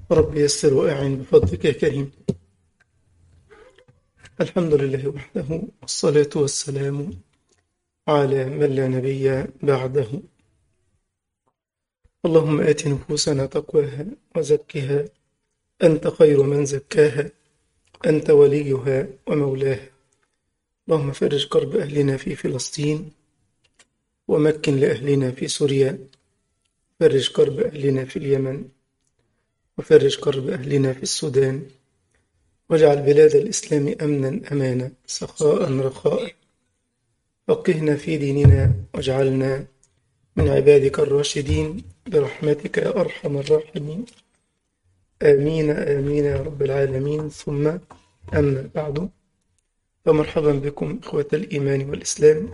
رب يسر وأعن بفضلك يا كريم الحمد لله وحده والصلاة والسلام على من لا نبي بعده اللهم آت نفوسنا تقواها وزكها أنت خير من زكاها أنت وليها ومولاها اللهم فرج كرب أهلنا في فلسطين ومكن لأهلنا في سوريا فرج كرب أهلنا في اليمن وفرج كرب أهلنا في السودان واجعل بلاد الإسلام أمنا أمانا سخاء رخاء فقهنا في ديننا واجعلنا من عبادك الراشدين برحمتك يا أرحم الراحمين آمين آمين يا رب العالمين ثم أما بعد فمرحبا بكم إخوة الإيمان والإسلام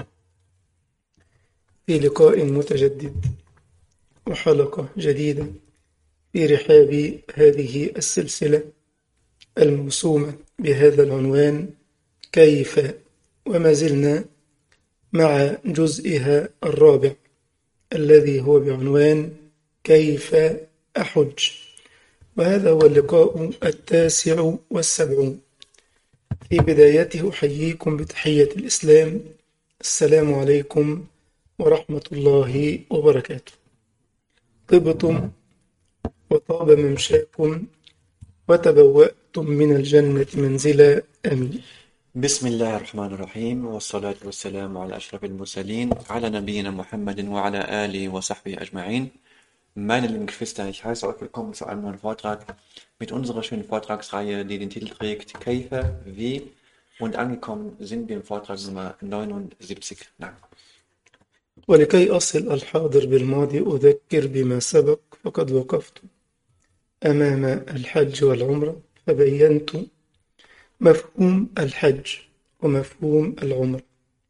في لقاء متجدد وحلقة جديدة في رحاب هذه السلسلة الموسومة بهذا العنوان كيف وما زلنا مع جزئها الرابع الذي هو بعنوان كيف أحج وهذا هو اللقاء التاسع والسبعون في بدايته أحييكم بتحية الإسلام السلام عليكم ورحمة الله وبركاته طبتم وطاب ممشاكم وتبوأتم من الجنة منزلا آمين بسم الله الرحمن الرحيم والصلاة والسلام على أشرف المرسلين على نبينا Muhammad وعلى آله وصحبه أجمعين Meine lieben Geschwister, ich heiße euch willkommen zu einem neuen Vortrag mit unserer schönen Vortragsreihe, die den Titel trägt Kaifa, wie und angekommen sind wir im Vortrag Nummer 79. Nein. ولكي أصل الحاضر بالماضي أذكر بما سبق فقد وقفت أمام الحج والعمرة فبينت مفهوم الحج ومفهوم العمرة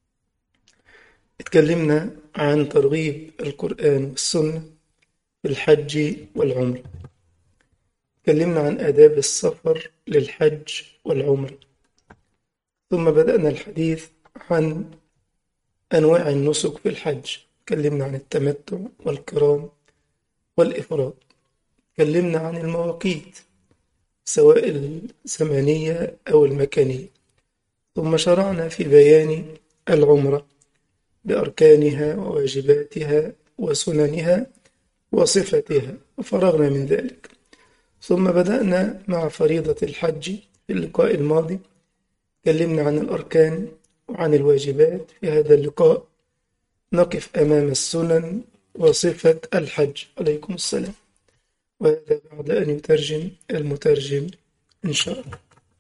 اتكلمنا عن ترغيب القرآن والسنة في الحج والعمرة اتكلمنا عن آداب السفر للحج والعمرة ثم بدأنا الحديث عن أنواع النسك في الحج اتكلمنا عن التمتع والقران والإفراد اتكلمنا عن المواقيت سواء الزمنية أو المكانية ثم شرعنا في بيان العمرة بأركانها وواجباتها وسننها وصفتها وفرغنا من ذلك ثم بدأنا مع فريضة الحج في اللقاء الماضي تكلمنا عن الأركان وعن الواجبات في هذا اللقاء نقف أمام السنن وصفة الحج عليكم السلام وهذا بعد أن يترجم المترجم إن شاء الله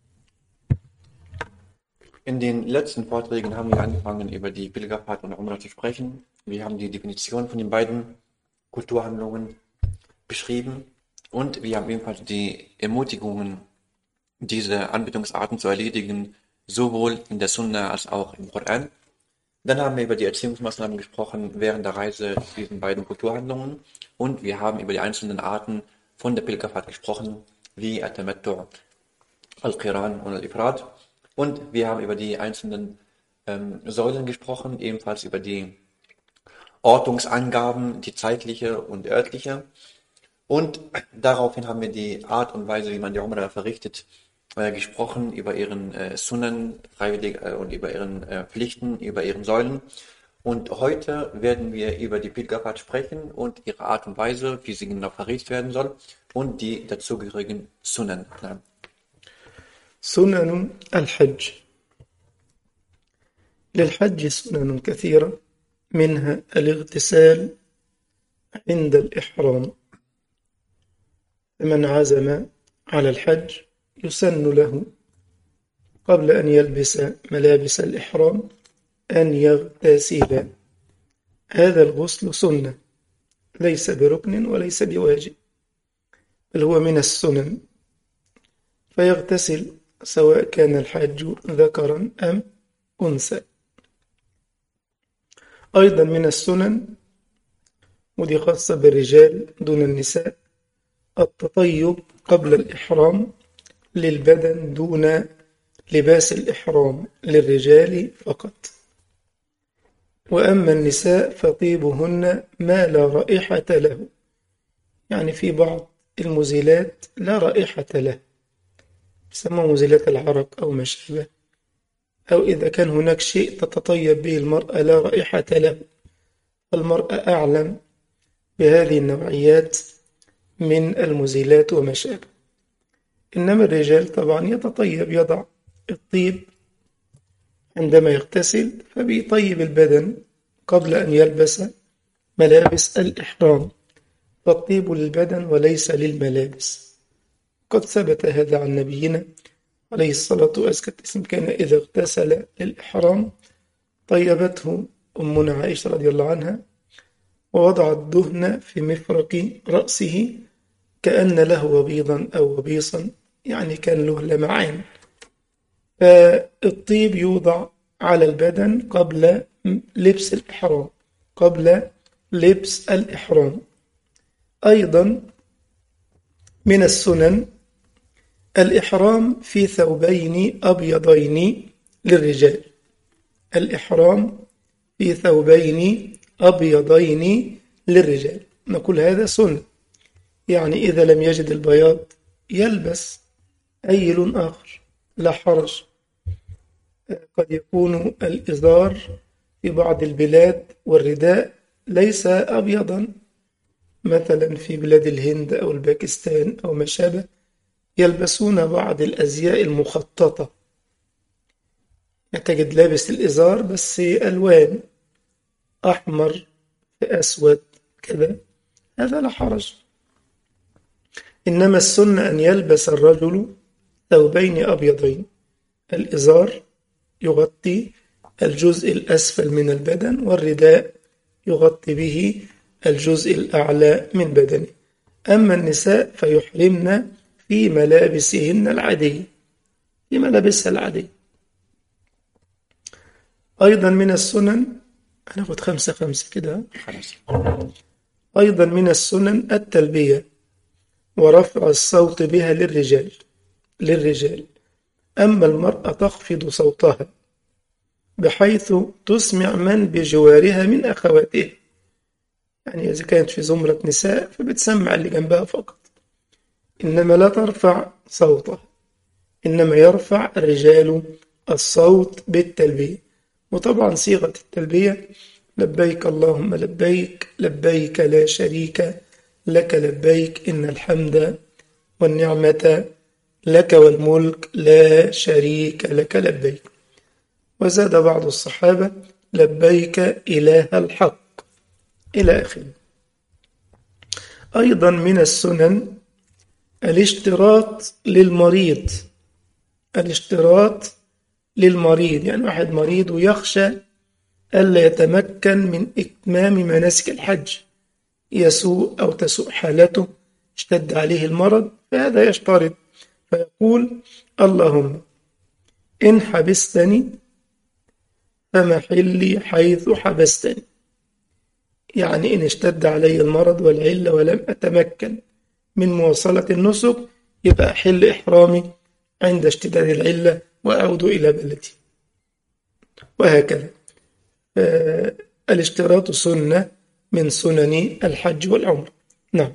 In den letzten Vorträgen haben wir angefangen, über die Pilgerfahrt und Umrah zu sprechen. Wir haben die Definition von den beiden Kulturhandlungen beschrieben und wir haben ebenfalls die Ermutigungen, diese Anbetungsarten zu erledigen, sowohl in der Sunna als auch im Koran. Dann haben wir über die Erziehungsmaßnahmen gesprochen während der Reise zu diesen beiden Kulturhandlungen und wir haben über die einzelnen Arten von der Pilgerfahrt gesprochen, wie At-Tamattu, Al-Qiran und Al-Ifrad. Und wir haben über die einzelnen ähm, Säulen gesprochen, ebenfalls über die Ortungsangaben, die zeitliche und örtliche. Und daraufhin haben wir die Art und Weise, wie man die Umrah verrichtet, äh, gesprochen, über ihren äh, Sunnen, freiwillig äh, und über ihren äh, Pflichten, über ihren Säulen. Und heute werden wir über die Pilgerfahrt sprechen und ihre Art und Weise, wie sie genau verrichtet werden soll und die dazugehörigen Sunnen. Ja. سنن الحج للحج سنن كثيرة منها الاغتسال عند الإحرام فمن عزم على الحج يسن له قبل أن يلبس ملابس الإحرام أن يغتسل هذا الغسل سنة ليس بركن وليس بواجب بل هو من السنن فيغتسل سواء كان الحاج ذكرا أم أنثى أيضا من السنن ودي خاصة بالرجال دون النساء التطيب قبل الإحرام للبدن دون لباس الإحرام للرجال فقط وأما النساء فطيبهن ما لا رائحة له يعني في بعض المزيلات لا رائحة له يسمى مزيلات العرق أو ما شابه أو إذا كان هناك شيء تتطيب به المرأة لا رائحة له المرأة أعلم بهذه النوعيات من المزيلات وما شابه إنما الرجال طبعا يتطيب يضع الطيب عندما يغتسل فبيطيب البدن قبل أن يلبس ملابس الإحرام فالطيب للبدن وليس للملابس قد ثبت هذا عن نبينا عليه الصلاة والسلام كان إذا اغتسل للإحرام طيبته أمنا عائشة رضي الله عنها ووضع الدهن في مفرق رأسه كأن له وبيضا أو وبيصا يعني كان له لمعان فالطيب يوضع على البدن قبل لبس الإحرام قبل لبس الإحرام أيضا من السنن الإحرام في ثوبين أبيضين للرجال الإحرام في ثوبين أبيضين للرجال نقول هذا سنة يعني إذا لم يجد البياض يلبس أي لون آخر لا حرج قد يكون الإزار في بعض البلاد والرداء ليس أبيضا مثلا في بلاد الهند أو الباكستان أو ما شابه يلبسون بعض الأزياء المخططة تجد لابس الإزار بس ألوان أحمر في أسود كذا هذا لا حرج إنما السنة أن يلبس الرجل ثوبين أبيضين الإزار يغطي الجزء الأسفل من البدن والرداء يغطي به الجزء الأعلى من بدنه أما النساء فيحرمن في ملابسهن العادية في ملابسها العادية أيضا من السنن هناخد خمسة خمسة كده خلاص أيضا من السنن التلبية ورفع الصوت بها للرجال للرجال أما المرأة تخفض صوتها بحيث تسمع من بجوارها من أخواتها يعني إذا كانت في زمرة نساء فبتسمع اللي جنبها فقط إنما لا ترفع صوتها إنما يرفع الرجال الصوت بالتلبية وطبعا صيغة التلبية لبيك اللهم لبيك لبيك لا شريك لك لبيك إن الحمد والنعمة لك والملك لا شريك لك لبيك وزاد بعض الصحابة لبيك إله الحق إلى آخره أيضا من السنن الاشتراط للمريض الاشتراط للمريض يعني واحد مريض ويخشى ألا يتمكن من إتمام مناسك الحج يسوء أو تسوء حالته اشتد عليه المرض فهذا يشترط فيقول اللهم إن حبستني فمحلي حيث حبستني يعني إن اشتد علي المرض والعلة ولم أتمكن من مواصلة النسك يبقى أحل إحرامي عند اشتداد العلة وأعود إلى بلدي وهكذا الاشتراط سنة من سنن الحج والعمر نعم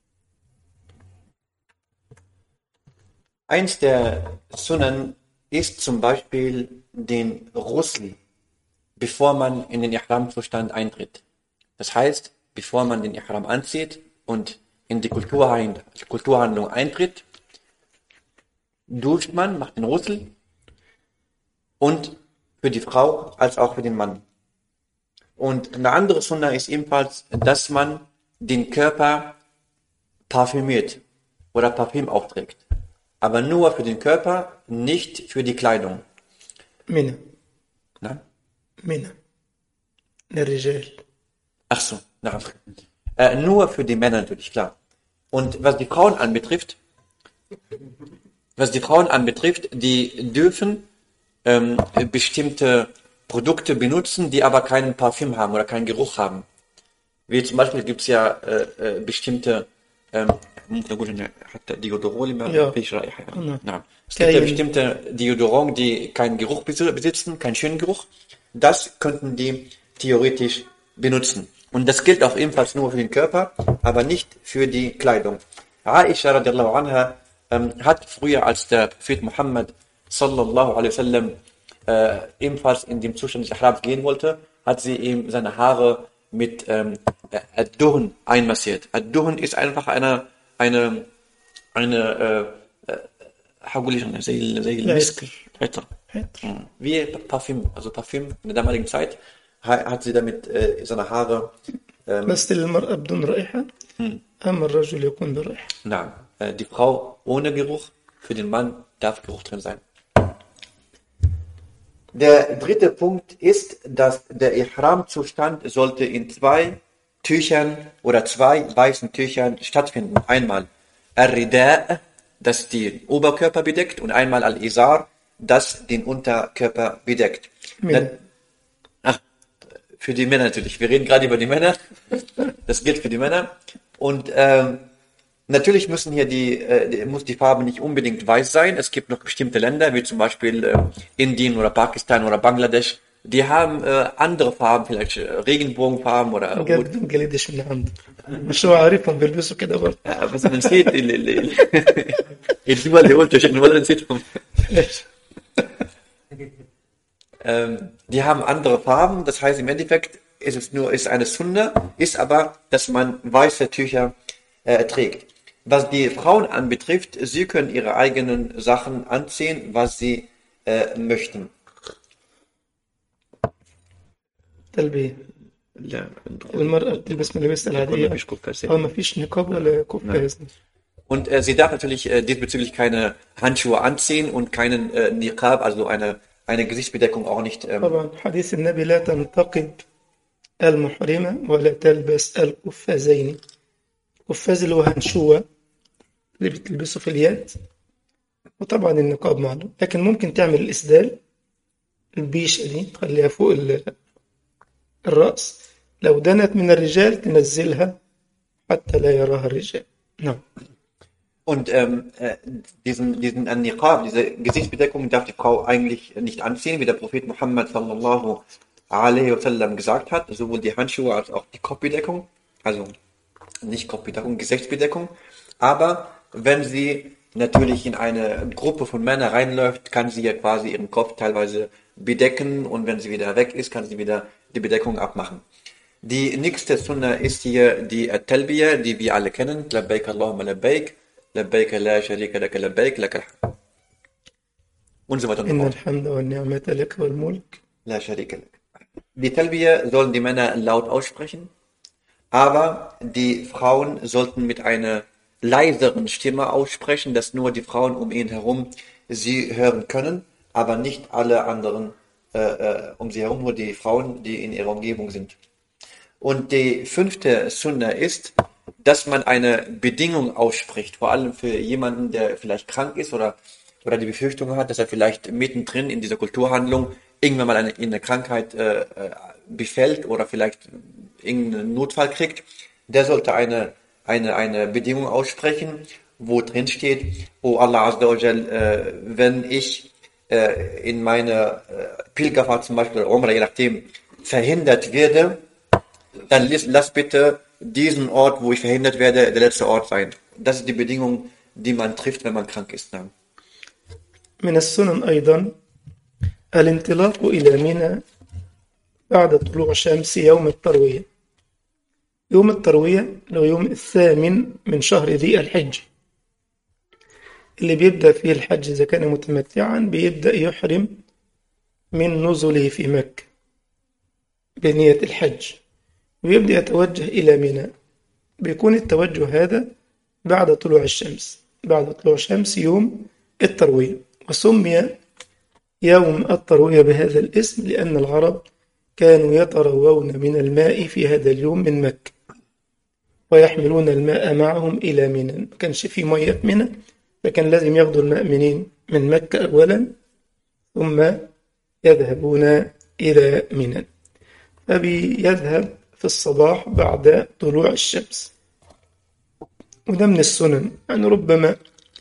Eins der Sunnen ist zum Beispiel den Ghusl, bevor man in den Ihram-Zustand eintritt. Das heißt, bevor man den Ihram anzieht und in die Kulturhand- Kulturhandlung eintritt, duscht man, macht den Ghusl und für die Frau als auch für den Mann. Und eine andere Sunna ist ebenfalls, dass man den Körper parfümiert oder Parfüm aufträgt. Aber nur für den Körper, nicht für die Kleidung. منى Ne? منى للرجال Ach so, na, äh, nur für die Männer natürlich, klar. Und was die Frauen anbetrifft, was die Frauen anbetrifft, die dürfen ähm, bestimmte Produkte benutzen, die aber keinen Parfüm haben oder keinen Geruch haben. Wie zum Beispiel gibt's ja äh, äh, bestimmte ähm, ممكن اقول ان حتى ديودورون اللي ما Ja. فيش رائحه يعني. نعم. نعم es gibt ja Kein- bestimmte Deodorant, die keinen Geruch besi- besitzen, keinen schönen Geruch. Das könnten die theoretisch benutzen. Und das gilt auch ebenfalls nur für den Körper, aber nicht für die Kleidung. Aisha radiallahu anha ähm, hat früher, als der Prophet Muhammad sallallahu alaihi wasallam äh, ebenfalls in dem Zustand des Ihrams gehen wollte, hat sie ihm seine Haare mit ähm, Ad-Duhn einmassiert. Ad-Duhn ist einfach eine, eine, eine, äh, äh, هقول ايش انا زي ال- زي المسك عطر عطر. Mhm. wie Parfüm, also Parfüm in der damaligen Zeit ha- hat sie damit äh, seine Haare ähm, بس للمرأة بدون رائحة أما الرجل يكون برائحة Nein, äh, die Frau ohne Geruch, für den Mann darf Geruch drin sein. Der dritte Punkt ist, dass der Ihram-Zustand sollte in zwei Tüchern oder zwei weißen Tüchern stattfinden. Einmal Al-Rida, das den Oberkörper bedeckt und einmal Al-Izar, das den Unterkörper bedeckt. Männer. Dann- Ach, für die Männer natürlich. Wir reden gerade über die Männer. Das gilt für die Männer. Und ähm, natürlich müssen hier die, äh, die- muss die Farbe nicht unbedingt weiß sein. Es gibt noch bestimmte Länder, wie zum Beispiel äh, Indien oder Pakistan oder Bangladesch, die haben äh, andere Farben, vielleicht äh, Regenbogenfarben oder rot. جاب بدون جليدش من عنده مش هو عارفهم بيلبسوا كده برضه Ja, بس نسيت ال- ال- ال- الجمل اللي قلته عشان ولا نسيتهم. Ähm, die haben andere Farben, das heißt im Endeffekt ist es nur ist eine Sunna, ist aber, dass man weiße Tücher äh, trägt. Was die Frauen anbetrifft, sie können ihre eigenen Sachen anziehen, was sie äh, möchten. تلبية والمرأة بتلبس ملابسها العادية أو ما فيش نقاب ولا قفاز Und äh, sie darf natürlich äh, diesbezüglich keine Handschuhe anziehen und keinen äh, Niqab, also eine, eine Gesichtsbedeckung auch nicht. Ähm, طبعا حديث النبي لا تنتقب المحرمة ولا تلبس القفازين القفاز اللي هو هنشوة اللي بتلبسه في اليد وطبعا النقاب معلوم لكن ممكن تعمل الإسدال البيشة دي تخليها فوق ال- الرأس لو دنت من الرجال تنزلها حتى لا يراها الرجال نعم Und ähm, äh, diesen, diesen äh, Niqab, diese Gesichtsbedeckung darf die Frau eigentlich nicht anziehen, wie der Prophet Muhammad sallallahu alaihi wasallam gesagt hat, sowohl die Handschuhe als auch die Kopfbedeckung, also nicht Kopfbedeckung, Gesichtsbedeckung. Aber wenn sie natürlich in eine Gruppe von Männern reinläuft, kann sie ja quasi ihren Kopf teilweise bedecken und wenn sie wieder weg ist, kann sie wieder die Bedeckung abmachen. Die nächste Sunna ist hier die Talbiya, die wir alle kennen. Labbaik Allahumma labbaik, labbaik la sharika laka labbaik, laka alhamd. Und so weiter und so إن fort. الحمد والنعمة لك والملك La sharika lak. Die Talbiya sollen die Männer laut aussprechen, aber die Frauen sollten mit einer leiseren Stimme aussprechen, dass nur die Frauen um ihn herum sie hören können, aber nicht alle anderen äh, äh, um sie herum, nur die Frauen, die in ihrer Umgebung sind. Und die fünfte Sunna ist, dass man eine Bedingung ausspricht, vor allem für jemanden, der vielleicht krank ist oder, oder die Befürchtung hat, dass er vielleicht mittendrin in dieser Kulturhandlung irgendwann mal eine, in eine Krankheit äh, äh, befällt oder vielleicht irgendeinen Notfall kriegt. Der sollte eine, eine, eine Bedingung aussprechen, wo drin steht, oh Allah Azza wa Jal, äh, wenn ich äh, in meiner äh, Pilgerfahrt zum Beispiel oder Umrah, je nachdem, verhindert werde, dann lass, lass bitte diesen Ort, wo ich verhindert werde, der letzte Ort sein. Das ist die Bedingung, die man trifft, wenn man krank ist. Dann. من السنن أيضا الانطلاق إلى منى بعد طلوع الشمس يوم التروية يوم التروية اللي هو يوم الثامن من شهر ذي الحج اللي بيبدأ فيه الحج إذا كان متمتعا بيبدأ يحرم من نزله في مكة بنية الحج ويبدأ يتوجه إلى منى بيكون التوجه هذا بعد طلوع الشمس بعد طلوع الشمس يوم التروية وسمي يوم التروية بهذا الاسم لأن العرب كانوا يتروون من الماء في هذا اليوم من مكة ويحملون الماء معهم إلى منى ما كانش في مية في منى فكان لازم ياخدوا الماء منين من مكة أولا ثم يذهبون إلى منى فبيذهب في الصباح بعد طلوع الشمس وده من السنن يعني ربما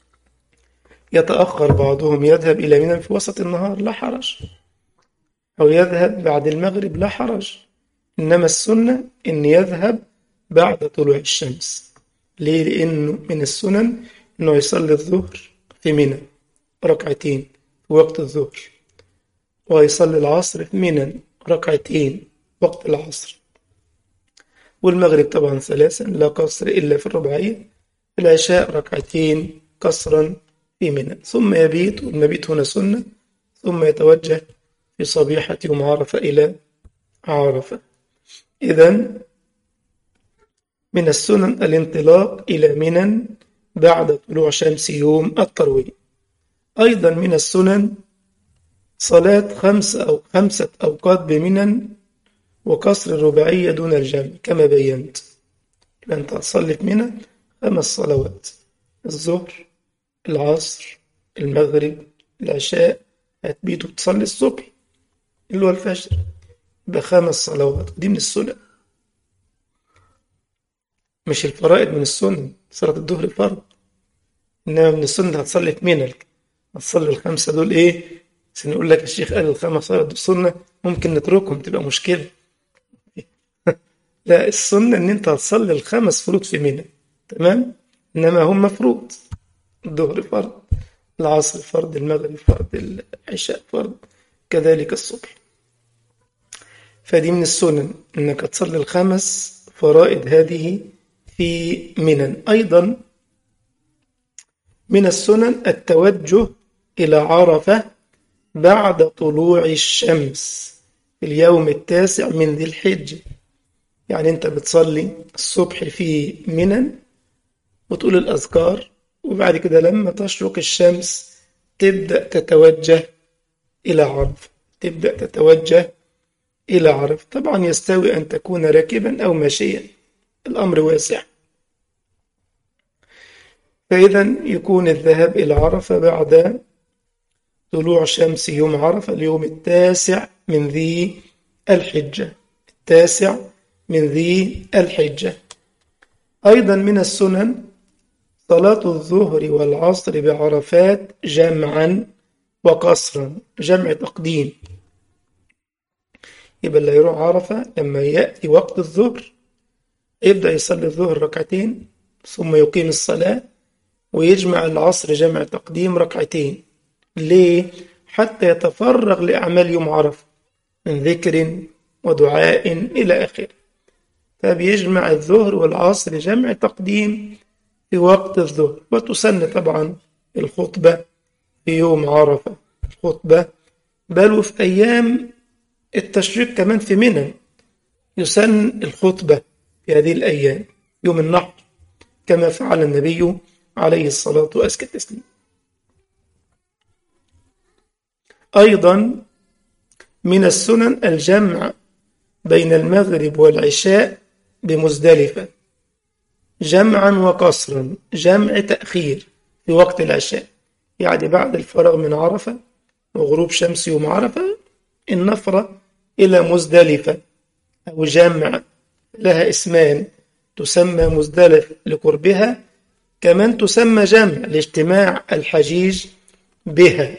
يتأخر بعضهم يذهب إلى منى في وسط النهار لا حرج أو يذهب بعد المغرب لا حرج إنما السنة إن يذهب بعد طلوع الشمس ليه؟ لأنه من السنن إنه يصلي الظهر في منى ركعتين في وقت الظهر ويصلي العصر في منى ركعتين وقت العصر والمغرب طبعا ثلاثا لا قصر إلا في الرباعية العشاء ركعتين قصرا في منى ثم يبيت والمبيت هنا سنة ثم يتوجه في صبيحة يوم عرفة إلى عرفة إذا من السنن الانطلاق إلى منى بعد طلوع شمس يوم التروية أيضا من السنن صلاة خمس أو خمسة أوقات بمنى وقصر الرباعية دون الجمع كما بينت أنت تصلي في منى خمس صلوات الظهر العصر المغرب العشاء هتبيت وتصلي الصبح اللي هو الفجر بخمس صلوات دي من السنن مش الفرائض من السنن صلاة الظهر فرض إنما من السنن هتصلي في منى هتصلي الخمسة دول إيه سنقول لك الشيخ قال الخمس صلوات دول سنة ممكن نتركهم تبقى مشكلة لا السنة إن أنت هتصلي الخمس فروض في منى تمام إنما هم مفروض الظهر فرض العصر فرض المغرب فرض العشاء فرض كذلك الصبح فدي من السنن إنك تصلي الخمس فرائض هذه في منن أيضا من السنن التوجه إلى عرفة بعد طلوع الشمس في اليوم التاسع من ذي الحجة يعني أنت بتصلي الصبح في منن وتقول الأذكار وبعد كده لما تشرق الشمس تبدأ تتوجه إلى عرفة تبدأ تتوجه إلى عرفة طبعا يستوي أن تكون راكبا أو ماشيا الأمر واسع فإذا يكون الذهاب إلى عرفة بعد طلوع شمس يوم عرفة اليوم التاسع من ذي الحجة التاسع من ذي الحجة أيضا من السنن صلاة الظهر والعصر بعرفات جمعا وقصرا جمع تقديم يبقى اللي يروح عرفة لما يأتي وقت الظهر يبدأ يصلي الظهر ركعتين ثم يقيم الصلاة ويجمع العصر جمع تقديم ركعتين ليه؟ حتى يتفرغ لأعمال يوم عرفة من ذكر ودعاء إلى آخره فبيجمع الظهر والعصر جمع تقديم في وقت الظهر وتسن طبعا الخطبة في يوم عرفة الخطبة بل وفي أيام التشريق كمان في منى يسن الخطبة في هذه الأيام يوم النحر كما فعل النبي عليه الصلاة وأزكى التسليم أيضا من السنن الجمع بين المغرب والعشاء بمزدلفة جمعا وقصرا جمع تأخير في وقت العشاء يعني بعد الفراغ من عرفة وغروب شمس يوم عرفة النفرة إلى مزدلفة أو جمع لها اسمان تسمى مزدلف لقربها كمان تسمى جمع لاجتماع الحجيج بها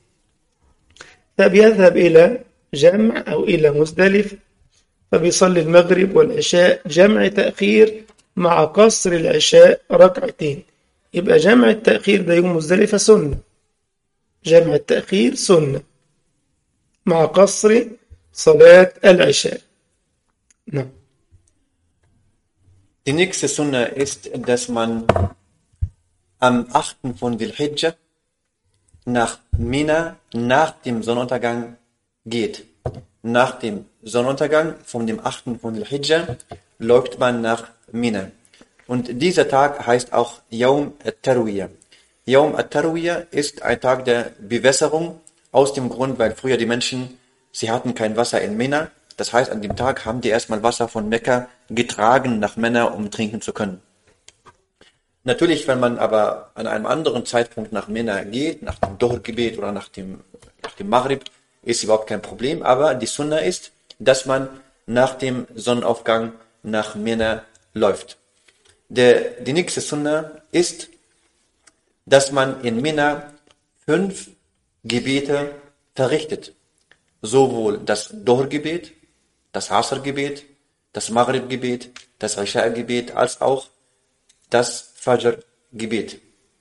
فبيذهب إلى جمع أو إلى مزدلف فبيصلي المغرب والعشاء جمع تأخير مع قصر العشاء ركعتين يبقى جمع التأخير ده يوم مزدلفة سنة جمع التأخير سنة مع قصر صلاة العشاء نعم Die nächste Sunna ist, dass man am 8. von Dhul-Hijjah nach Mina nach dem Sonnenuntergang geht. Nach dem Sonnenuntergang von dem 8. von Dhul-Hijjah läuft man nach Mina. Und dieser Tag heißt auch Yawm al-Tarwiyah. Yawm al-Tarwiyah ist ein Tag der Bewässerung aus dem Grund, weil früher die Menschen, sie hatten kein Wasser in Mina. Das heißt, an dem Tag haben die erstmal Wasser von Mekka getragen nach Männer, um trinken zu können. Natürlich, wenn man aber an einem anderen Zeitpunkt nach Mena geht, nach dem Dohr-Gebet oder nach dem, nach dem Maghrib, ist überhaupt kein Problem. Aber die Sunna ist, dass man nach dem Sonnenaufgang nach Mena läuft. Der, die nächste Sunna ist, dass man in Mena fünf Gebete verrichtet. Sowohl das Dohr-Gebet, das Asr-Gebet, das Maghrib-Gebet, das Isha-Gebet, als auch das Fajr-Gebet.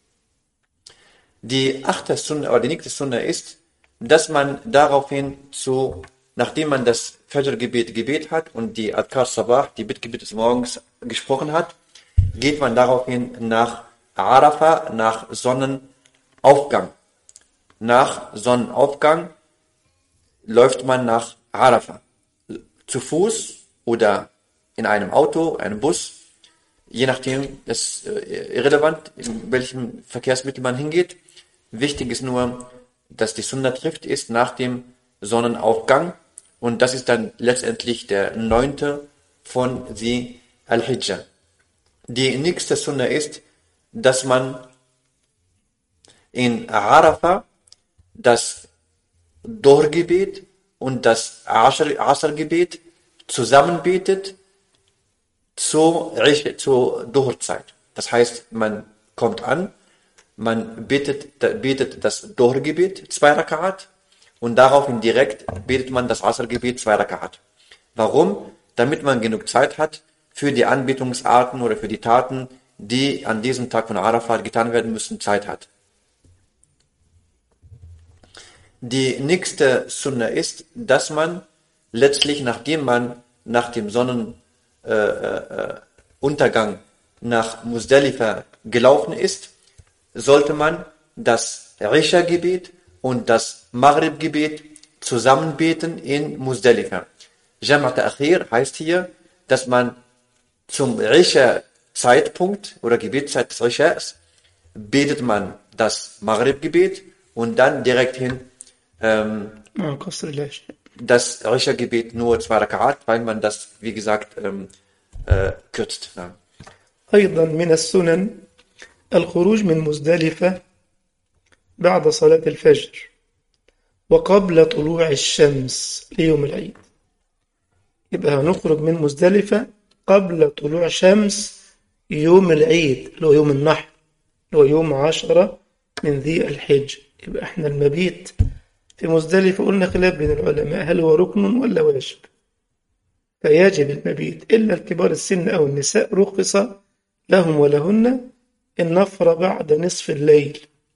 Die achte Sunna oder die nächste Sunna ist, dass man daraufhin zu, nachdem man das Fajr-Gebet gebet hat und die Adkar Sabah, die Bittgebet des Morgens gesprochen hat, geht man daraufhin nach Arafah, nach Sonnenaufgang. Nach Sonnenaufgang läuft man nach Arafah. Zu Fuß oder in einem Auto, einem Bus, je nachdem, ist äh, irrelevant, in welchem Verkehrsmittel man hingeht. Wichtig ist nur, dass die Sunna trifft, ist nach dem Sonnenaufgang und das ist dann letztendlich der neunte von die Al-Hijjah. Die nächste Sunna ist, dass man in Arafah das Dorgebet und das Asr-Gebet zusammen betet zur, zur Duhrzeit. Das heißt, man kommt an, man betet, betet das Dohr-Gebet, zwei Rakat, und daraufhin direkt betet man das Asr-Gebet, zwei Rakat. Warum? Damit man genug Zeit hat für die Anbetungsarten oder für die Taten, die an diesem Tag von Arafat getan werden müssen, Zeit hat. Die nächste Sunna ist, dass man letztlich, nachdem man nach dem Sonnenuntergang äh, äh, nach Musdalifa gelaufen ist, sollte man das Risha-Gebet und das Maghrib-Gebet zusammen beten in Musdalifa. Jama'at Akhir heißt hier, dass man zum Risha-Zeitpunkt oder Gebetszeit des Rishas betet man das Maghrib-Gebet und dann direkt hin ähm, das Risha-Gebet nur zwei Rakat, weil man das, wie gesagt, ähm, äh, kürzt. Ja. أيضا من السنن الخروج من مزدلفة بعد صلاة الفجر وقبل طلوع الشمس ليوم العيد يبقى هنخرج من مزدلفة قبل طلوع شمس يوم العيد اللي هو يوم النحر اللي هو يوم عشرة من ذي الحج يبقى احنا المبيت في مزدلفة قلنا خلاف بين العلماء هل هو ركن ولا واجب فيجب المبيت إلا الكبار السن أو النساء رخص لهم ولهن النفر بعد نصف الليل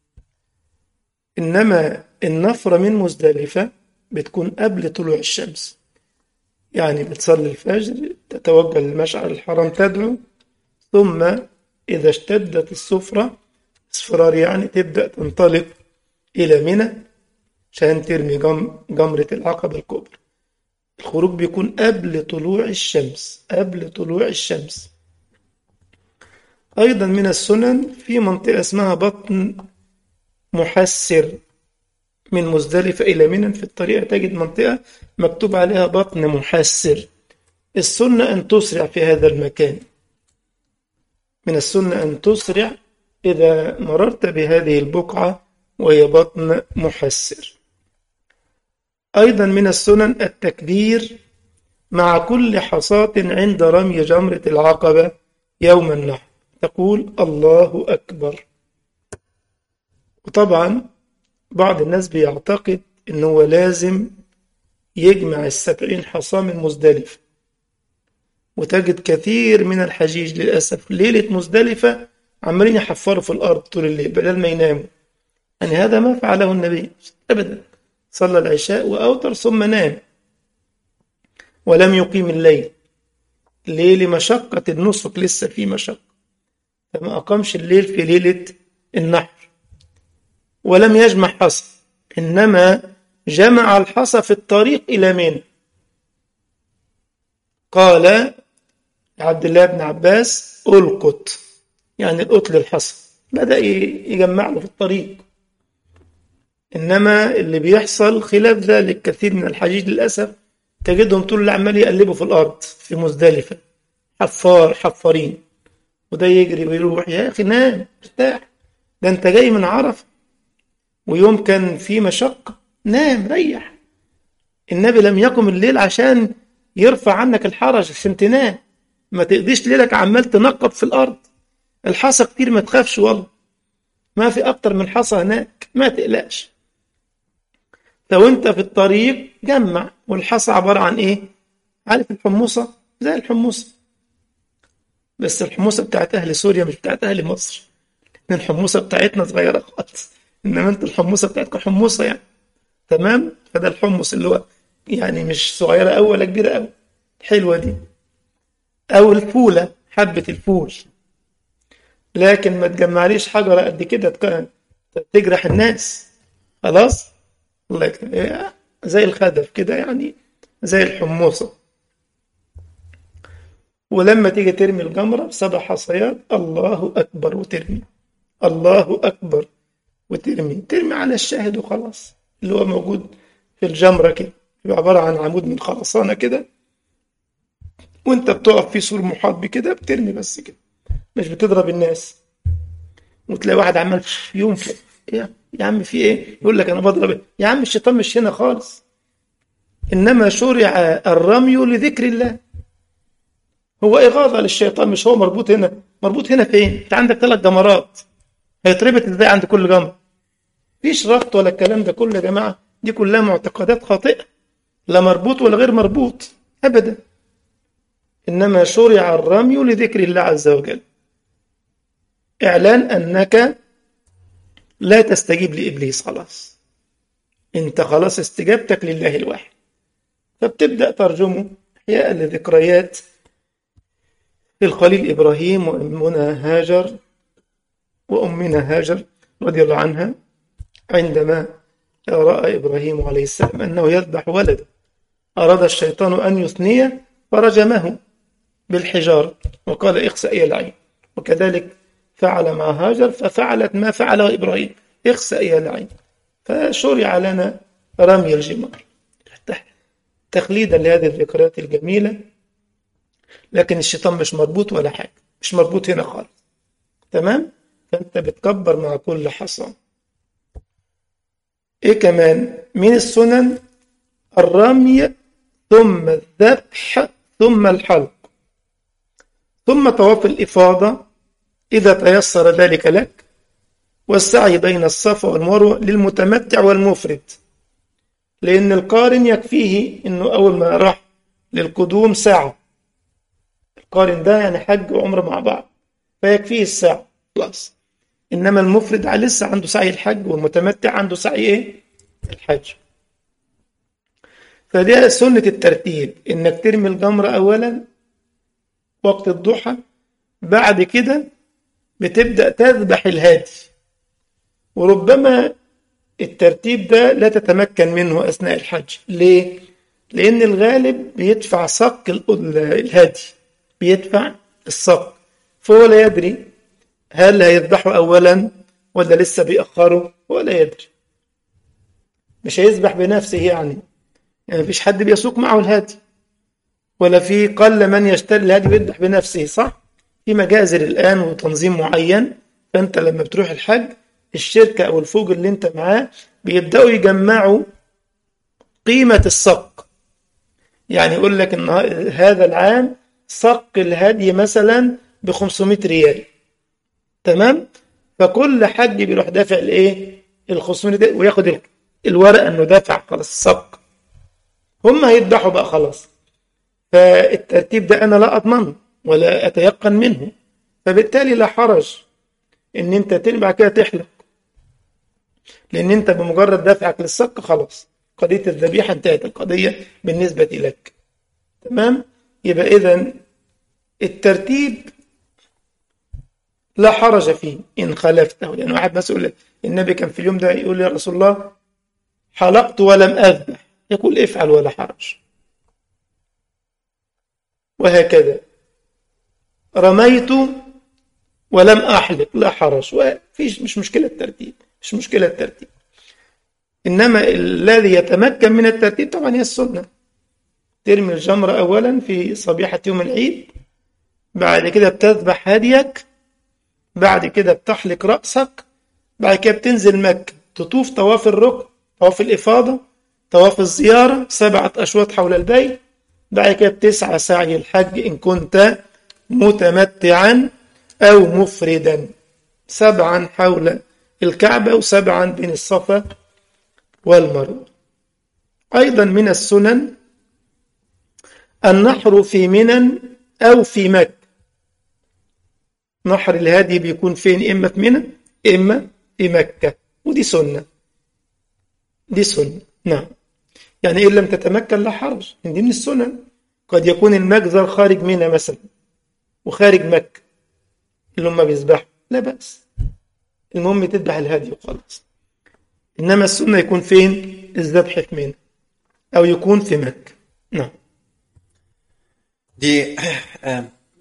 إنما النفر من مزدلفة بتكون قبل طلوع الشمس يعني بتصلي الفجر تتوجه للمشعر الحرام تدعو ثم إذا اشتدت السفرة اصفرار يعني تبدأ تنطلق إلى منى عشان ترمي جم جمرة العقبة الكبرى الخروج بيكون قبل طلوع الشمس قبل طلوع الشمس أيضا من السنن في منطقة اسمها بطن محسر من مزدلفة إلى منى في الطريقة تجد منطقة مكتوب عليها بطن محسر السنة أن تسرع في هذا المكان من السنة أن تسرع إذا مررت بهذه البقعة وهي بطن محسر أيضا من السنن التكبير مع كل حصاة عند رمي جمرة العقبة يوم النحر تقول الله أكبر وطبعا بعض الناس بيعتقد أنه لازم يجمع السبعين حصاة من مزدلفة وتجد كثير من الحجيج للأسف ليلة مزدلفة عمالين يحفروا في الأرض طول الليل بدل ما يناموا يعني هذا ما فعله النبي أبدا صلى العشاء وأوتر ثم نام ولم يقيم الليل ليه لمشقة النسك لسه في مشقة فما أقامش الليل في ليلة النحر ولم يجمع حصى إنما جمع الحصى في الطريق إلى منى قال عبد الله بن عباس ألقط يعني القتل الحصى بدأ يجمع له في الطريق إنما اللي بيحصل خلاف ذلك كثير من الحجيج للأسف تجدهم طول اللي عمال يقلبوا في الأرض في مزدلفة حفار حفارين وده يجري ويروح يا أخي نام ارتاح ده أنت جاي من عرفة ويوم كان في مشقة نام ريح النبي لم يقم الليل عشان يرفع عنك الحرج عشان تنام ما تقضيش ليلك عمال تنقب في الأرض الحصى كتير ما تخافش والله ما في أكتر من حصى هناك ما تقلقش لو أنت في الطريق جمع والحصى عبارة عن إيه؟ عارف الحموصة؟ زي الحموصة بس الحموصة بتاعت أهل سوريا مش بتاعت أهل مصر إن الحموصة بتاعتنا صغيرة خالص إنما أنت الحموصة بتاعتكم حموصة يعني تمام فده الحمص اللي هو يعني مش صغيرة أوي ولا كبيرة أوي حلوة دي أو الفولة حبة الفول لكن ما تجمعليش حجرة قد كده تك- تجرح الناس خلاص الله يكرمك زي الخدف كده يعني زي الحموصة ولما تيجي ترمي الجمرة بسبع حصيات الله أكبر وترمي الله أكبر وترمي ترمي على الشاهد وخلاص اللي هو موجود في الجمرة كده يبقى عبارة عن عمود من خرسانة كده وانت بتقف في سور محاط بكده بترمي بس كده مش بتضرب الناس وتلاقي واحد عمال ينفق يا يا عم في ايه يقول لك انا بضرب إيه؟ يا عم الشيطان مش هنا خالص انما شرع الرمي لذكر الله هو إغاظة للشيطان مش هو مربوط هنا مربوط هنا فين انت عندك ثلاث جمرات هيتربط ازاي عند كل جمرة مفيش ربط ولا الكلام ده كله يا جماعة دي كلها معتقدات خاطئة لا مربوط ولا غير مربوط أبدا إنما شرع الرمي لذكر الله عز وجل إعلان أنك لا تستجيب لإبليس خلاص أنت خلاص استجابتك لله الواحد فبتبدأ ترجمه إحياء لذكريات الخليل إبراهيم وأمنا هاجر وأمنا هاجر رضي الله عنها عندما رأى إبراهيم عليه السلام أنه يذبح ولده أراد الشيطان أن يثنيه فرجمه بالحجارة وقال اخسأ يا لعين وكذلك فعل مع هاجر ففعلت ما فعله إبراهيم اخسأ يا لعين فشرع لنا رمي الجمار تقليدا لهذه الذكريات الجميلة لكن الشيطان مش مربوط ولا حاجة مش مربوط هنا خالص تمام فأنت بتكبر مع كل حصى إيه كمان من السنن الرمي ثم الذبح ثم الحلق ثم طواف الإفاضة إذا تيسر ذلك لك والسعي بين الصفا والمروة للمتمتع والمفرد لأن القارن يكفيه إنه أول ما راح للقدوم ساعة القارن ده يعني حج وعمرة مع بعض فيكفيه الساعة خلاص إنما المفرد لسه عنده سعي الحج والمتمتع عنده سعي إيه؟ الحج فده سنة الترتيب إنك ترمي الجمرة أولا وقت الضحى بعد كده بتبدأ تذبح الهادي وربما الترتيب ده لا تتمكن منه أثناء الحج ليه؟ لأن الغالب بيدفع صك الهادي بيدفع الصك فهو لا يدري هل هيذبحه أولا ولا لسه بيأخره ولا يدري مش هيذبح بنفسه يعني يعني مفيش حد بيسوق معه الهادي ولا في قل من يشتري الهادي ويذبح بنفسه صح في مجازر الآن وتنظيم معين فأنت لما بتروح الحج الشركة أو الفوج اللي أنت معاه بيبدأوا يجمعوا قيمة الصق يعني يقول لك إن هذا العام صق الهدي مثلا ب 500 ريال تمام فكل حد بيروح دافع الايه ال 500 ده وياخد الورقه انه دافع خلاص الصق هم هيذبحوا بقى خلاص فالترتيب ده انا لا اضمنه ولا اتيقن منه فبالتالي لا حرج ان انت ترجع كده تحلق لان انت بمجرد دفعك للصك خلاص قضيه الذبيحه انتهت القضيه بالنسبه لك تمام يبقى اذا الترتيب لا حرج فيه إن خالفته يعني واحد مسؤول النبي كان في اليوم ده يقول يا رسول الله حلقت ولم أذبح يقول افعل ولا حرج وهكذا رميت ولم أحلق لا حرج وفيش مش مشكلة الترتيب مش مشكلة الترتيب إنما الذي يتمكن من الترتيب طبعا هي السنة ترمي الجمرة أولا في صبيحة يوم العيد بعد كده بتذبح هديك بعد كده بتحلق رأسك بعد كده بتنزل مكة تطوف طواف الركن طواف الإفاضة طواف الزيارة سبعة أشواط حول البيت بعد كده بتسعى سعي الحج إن كنت متمتعا أو مفردا سبعا حول الكعبة وسبعا بين الصفا والمروة أيضا من السنن النحر في منى أو في مكة نحر الهدي بيكون فين إما في منى إما في مكة ودي سنة دي سنة نعم يعني إن لم تتمكن لا حرج دي من السنن قد يكون المجزر خارج منى مثلا وخارج مكة اللي هم بيذبحوا لا بأس المهم تذبح الهدي وخلاص إنما السنة يكون فين الذبح في منى أو يكون في مكة نعم Die, äh,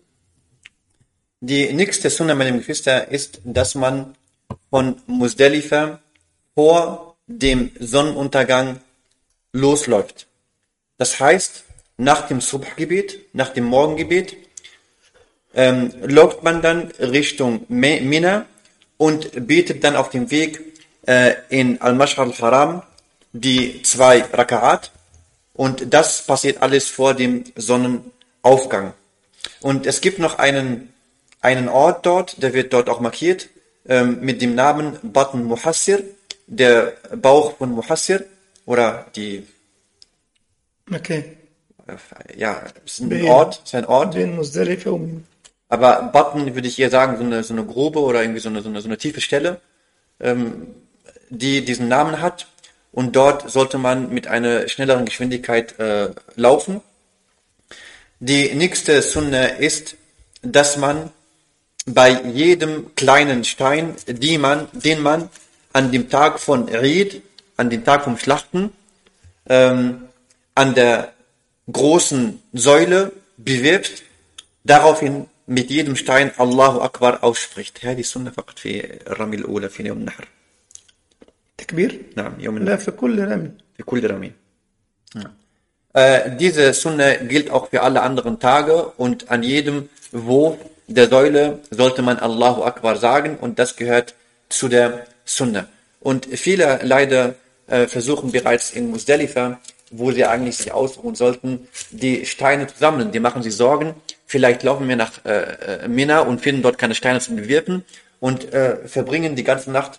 die nächste Sunna, meine Geschwister, ist, dass man von Musdalifa vor dem Sonnenuntergang losläuft. Das heißt, nach dem Subhgebet, nach dem Morgengebet, ähm, läuft man dann Richtung Me- Mina und betet dann auf dem Weg äh, in Al-Mash'ar al-Haram die zwei Raka'at und das passiert alles vor dem Sonnenaufgang. Und es gibt noch einen, einen Ort dort, der wird dort auch markiert, ähm, mit dem Namen Batn Muhassir, der Bauch von Muhassir, oder die, مكان äh, ja, es ist ein Been. Ort, es ist ein Ort, بين مزدلفة ومنى aber Batn würde ich eher sagen, so eine, so eine grobe oder irgendwie so eine, so eine, so eine tiefe Stelle, ähm, die diesen Namen hat. Und dort sollte man mit einer schnelleren Geschwindigkeit äh, laufen. Die nächste Sunne ist, dass man bei jedem kleinen Stein, die man, den man an dem Tag von Eid, an dem Tag vom Schlachten, ähm, an der großen Säule bewirbt, daraufhin mit jedem Stein Allahu Akbar ausspricht. هذه السنة فقط في الرمي الأولى في يوم النحر. تكبير نعم يوم لا النحر في كل رمي في كل رمي. Ja. Äh, diese Sunne gilt auch für alle anderen Tage und an jedem Wurf der Säule sollte man Allahu Akbar sagen und das gehört zu der Sunne. Und viele leider äh, versuchen bereits in Musdalifa, wo sie eigentlich sich ausruhen sollten, die Steine zu sammeln. Die machen sich Sorgen. Vielleicht laufen wir nach äh, äh, Mina und finden dort keine Steine zum Bewirten und äh, verbringen die ganze Nacht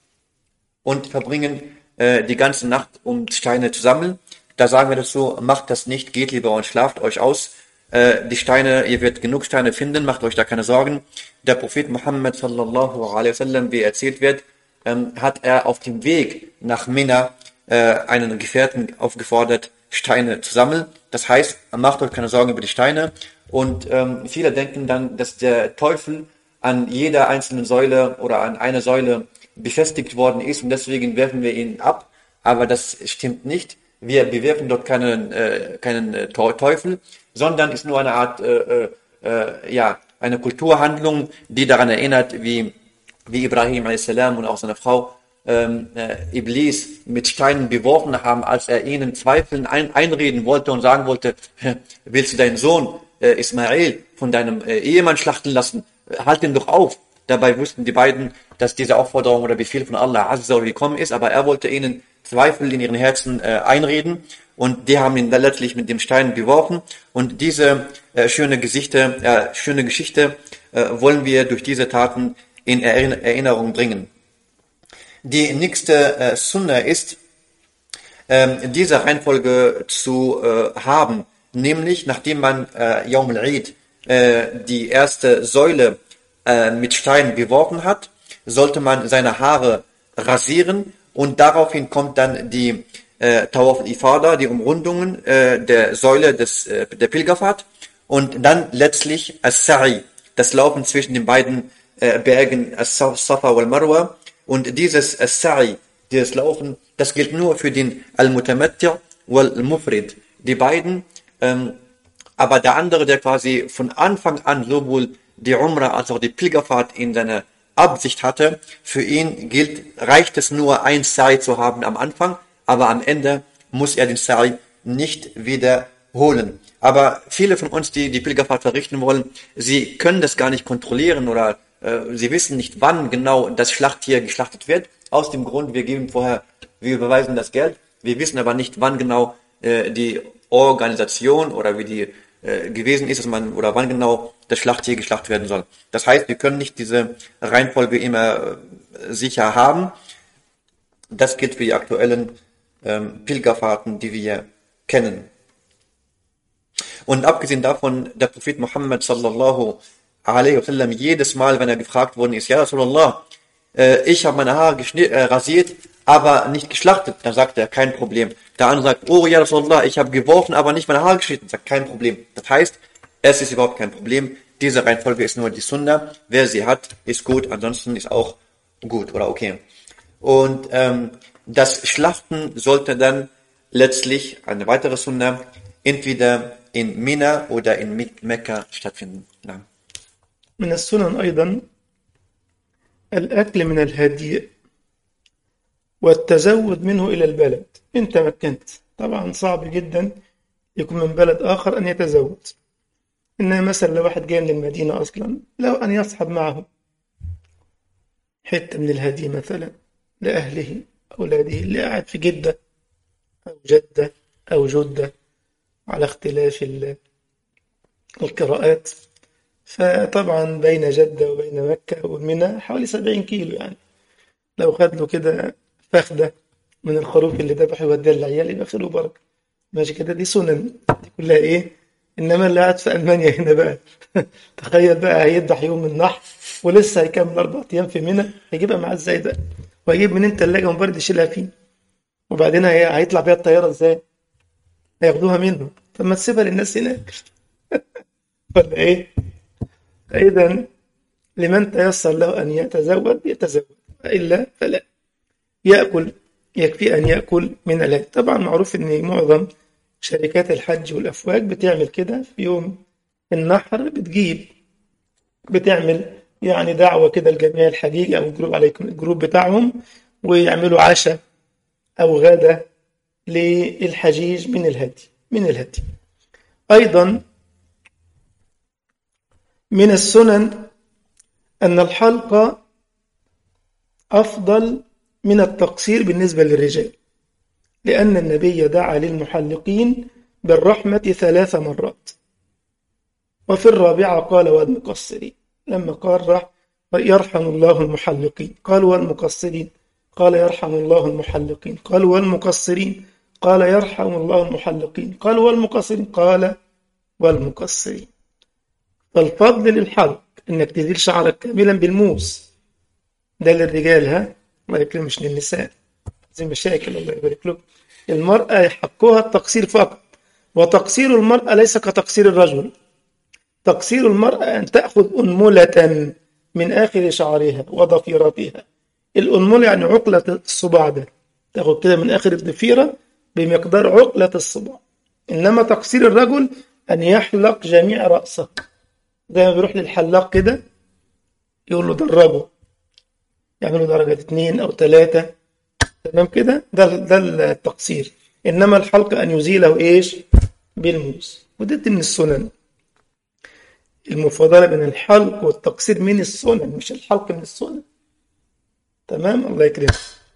und verbringen äh, die ganze Nacht, um Steine zu sammeln. Da sagen wir dazu, macht das nicht, geht lieber und schlaft euch aus. Äh, die Steine, ihr werdet genug Steine finden, macht euch da keine Sorgen. Der Prophet Muhammad sallallahu alaihi wasallam, wie erzählt wird, ähm, hat er auf dem Weg nach Mina äh, einen Gefährten aufgefordert, Steine zu sammeln. Das heißt, macht euch keine Sorgen über die Steine. Und ähm, viele denken dann, dass der Teufel an jeder einzelnen Säule oder an einer Säule befestigt worden ist und deswegen werfen wir ihn ab. Aber das stimmt nicht. Wir bewerfen dort keinen, äh, keinen äh, Teu- Teufel, sondern ist nur eine Art, äh, äh, äh, ja, eine Kulturhandlung, die daran erinnert, wie, wie Ibrahim a.s. und auch seine Frau ähm, äh, Iblis mit Steinen beworfen haben, als er ihnen Zweifeln ein, einreden wollte und sagen wollte, willst du deinen Sohn äh, Ismail von deinem äh, Ehemann schlachten lassen? Halt ihn doch auf. Dabei wussten die beiden, dass diese Aufforderung oder Befehl von Allah Azza wa Jalla gekommen ist, aber er wollte ihnen Zweifel in ihren Herzen äh, einreden und die haben ihn dann letztlich mit dem Stein beworfen und diese äh, schöne Gesichte, äh, schöne Geschichte äh, wollen wir durch diese Taten in Erinner Erinnerung bringen. Die nächste äh, Sunna ist, ähm, diese Reihenfolge zu äh, haben, nämlich nachdem man äh, Yawm al-Eid äh, die erste Säule äh, mit Stein beworfen hat, sollte man seine Haare rasieren und daraufhin kommt dann die äh, Tawaf al-Ifada, die Umrundungen äh, der Säule des, äh, der Pilgerfahrt und dann letztlich As-Sa'i, das Laufen zwischen den beiden äh, Bergen As-Safa wal Marwa und dieses As-Sa'i, dieses Laufen, das gilt nur für den Al-Mutamatti' wal Mufrid. Die beiden, ähm, aber der andere, der quasi von Anfang an sowohl die Umrah als auch die Pilgerfahrt in seiner Absicht hatte, für ihn gilt, reicht es nur ein Sa'i zu haben am Anfang, aber am Ende muss er den Sa'i nicht wiederholen. Aber viele von uns, die die Pilgerfahrt verrichten wollen, sie können das gar nicht kontrollieren oder äh, sie wissen nicht, wann genau das Schlachttier geschlachtet wird. Aus dem Grund, wir geben vorher, wir überweisen das Geld, wir wissen aber nicht, wann genau äh, die Organisation oder wie die äh, gewesen ist, dass man oder wann genau das Schlachttier geschlachtet werden soll. Das heißt, wir können nicht diese Reihenfolge immer äh, sicher haben. Das gilt für die aktuellen ähm, Pilgerfahrten, die wir kennen. Und abgesehen davon, der Prophet Muhammad sallallahu alaihi wasallam jedes Mal, wenn er gefragt worden ist, ja Rasulallah, äh, ich habe meine Haare geschni- äh, rasiert, aber nicht geschlachtet. Dann sagt er, kein Problem. Der andere sagt, oh ja Rasulallah, ich habe geworfen, aber nicht meine Haare geschnitten. Sagt, kein Problem. Das heißt, es ist überhaupt kein Problem. Diese Reihenfolge ist nur die Sunna. Wer sie hat, ist gut, ansonsten ist auch gut oder okay. Und ähm, das Schlachten sollte dann letztlich, eine weitere Sunna, entweder in Mina oder in Mek- Mekka stattfinden. Ja. من السنن أيضا الأكل من الهدي والتزود منه إلى البلد إن تمكنت طبعا صعب جدا يكون من بلد آخر أن يتزود إنما مثلا لو واحد جاي من المدينة أصلا لو أن يصحب معه حتة من الهدي مثلا لأهله أولاده اللي قاعد في جدة أو جدة أو جدة على اختلاف ال- القراءات فطبعا بين جدة وبين مكة ومنى حوالي 70 كيلو يعني لو خد له كده فخدة من الخروف اللي ذبحه يوديها للعيال يبقى خير وبركة ماشي كده دي سنن دي كلها ايه انما اللي قاعد في المانيا هنا بقى تخيل بقى هيذبح يوم النحر ولسه هيكمل اربع ايام في منى هيجيبها معاه ازاي ده وهيجيب منين ثلاجه مبرد يشيلها فيه وبعدين هي- هيطلع بيها الطياره ازاي هياخدوها منه طب ما تسيبها للناس هناك ولا ايه فاذا لمن تيسر له ان يتزود يتزود والا فلا ياكل يكفي ان ياكل من الهدي طبعا معروف ان معظم شركات الحج والافواج بتعمل كده في يوم النحر بتجيب بتعمل يعني دعوه كده لجميع الحجيج او الجروب عليكم الجروب بتاعهم ويعملوا عشاء او غدا للحجيج من الهدي من الهدي ايضا من السنن ان الحلقه افضل من التقصير بالنسبه للرجال لأن النبي دعا للمحلقين بالرحمة ثلاث مرات وفي الرابعة قال والمقصرين لما قال رح يرحم الله المحلقين قال والمقصرين قال يرحم الله المحلقين قال والمقصرين قال يرحم الله المحلقين قال والمقصرين قال والمقصرين فالفضل للحلق انك تزيل شعرك كاملا بالموس ده للرجال ها الله يكرم مش للنساء زي مشاكل الله يبارك له المرأة يحقها التقصير فقط وتقصير المرأة ليس كتقصير الرجل تقصير المرأة أن تأخذ أنملة من آخر شعرها وضفيرتها الأنملة يعني عقلة الصباع ده تاخد كده من آخر الضفيرة بمقدار عقلة الصباع إنما تقصير الرجل أن يحلق جميع رأسه زي ما بيروح للحلاق كده يقول له درجه يعملوا درجة اتنين أو تلاتة تمام كده ده ده التقصير انما الحلق ان يزيله ايش بالموس ودي من السنن المفاضله بين الحلق والتقصير من السنن مش الحلق من السنن تمام الله يكرمك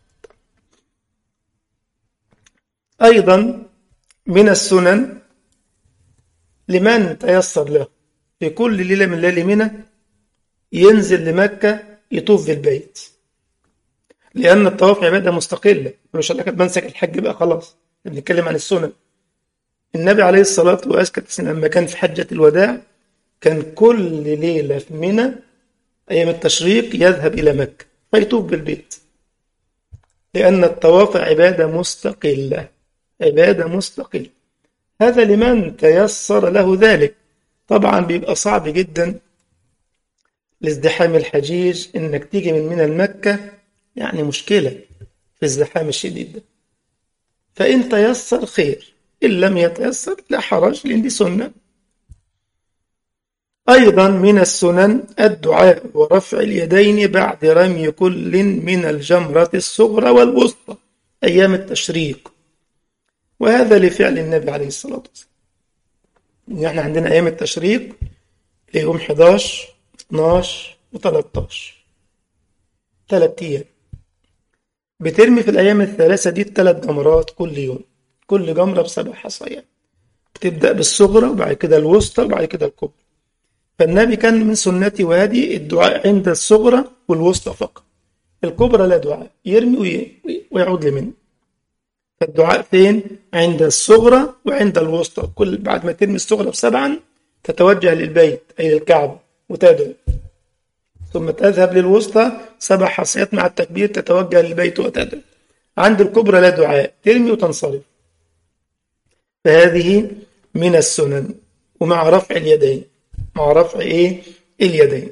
ايضا من السنن لمن تيسر له في كل ليله من ليالي منى ينزل لمكه يطوف في البيت لأن الطواف عبادة مستقلة مش لك بمسك الحج بقى خلاص بنتكلم عن السنن النبي عليه الصلاة والسلام لما كان في حجة الوداع كان كل ليلة في منى أيام التشريق يذهب إلى مكة فيطوف بالبيت لأن الطواف عبادة مستقلة عبادة مستقلة هذا لمن تيسر له ذلك طبعا بيبقى صعب جدا لازدحام الحجيج انك تيجي من منى لمكه يعني مشكلة في الزحام الشديد ده فإن تيسر خير إن لم يتيسر لا حرج لأن دي سنة أيضا من السنن الدعاء ورفع اليدين بعد رمي كل من الجمرة الصغرى والوسطى أيام التشريق وهذا لفعل النبي عليه الصلاة والسلام احنا عندنا أيام التشريق ليوم 11 12 و13 ثلاث أيام بترمي في الأيام الثلاثة دي الثلاث جمرات كل يوم كل جمرة بسبع حصيات بتبدأ بالصغرى وبعد كده الوسطى وبعد كده الكبرى فالنبي كان من سنتي وهدي الدعاء عند الصغرى والوسطى فقط الكبرى لا دعاء يرمي ويعود لمن فالدعاء فين عند الصغرى وعند الوسطى كل بعد ما ترمي الصغرى بسبعا تتوجه للبيت أي للكعبة وتدعو ثم تذهب للوسطى سبع حصيات مع التكبير تتوجه للبيت وتدعو عند الكبرى لا دعاء ترمي وتنصرف فهذه من السنن ومع رفع اليدين مع رفع ايه اليدين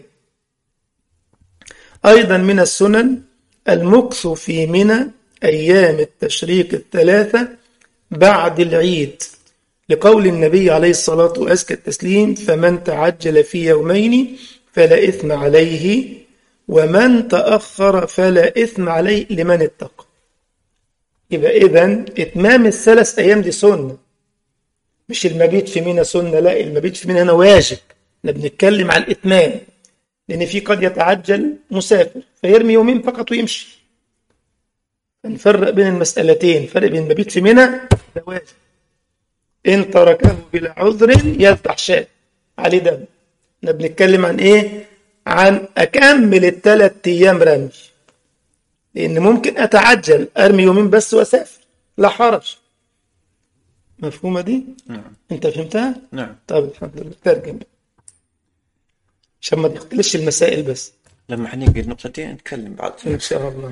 ايضا من السنن المكث في منى ايام التشريق الثلاثه بعد العيد لقول النبي عليه الصلاه وازكى التسليم فمن تعجل في يومين فلا اثم عليه ومن تاخر فلا اثم عليه لمن اتقى يبقى اذا اتمام الثلاث ايام دي سنه مش المبيت في منى سنه لا المبيت في منى هنا واجب احنا بنتكلم عن الاتمام لان في قد يتعجل مسافر فيرمي يومين فقط ويمشي نفرق بين المسألتين فرق بين المبيت في منى ده واجب إن تركه بلا عذر يذبح شاة عليه دم احنا بنتكلم عن إيه؟ عن أكمل الثلاث أيام رمي لأن ممكن أتعجل أرمي يومين بس وأسافر لا حرج مفهومة دي؟ نعم أنت فهمتها؟ نعم طيب الحمد لله ترجم عشان ما تختلش المسائل بس لما هنيجي النقطة دي نتكلم بعد إن شاء الله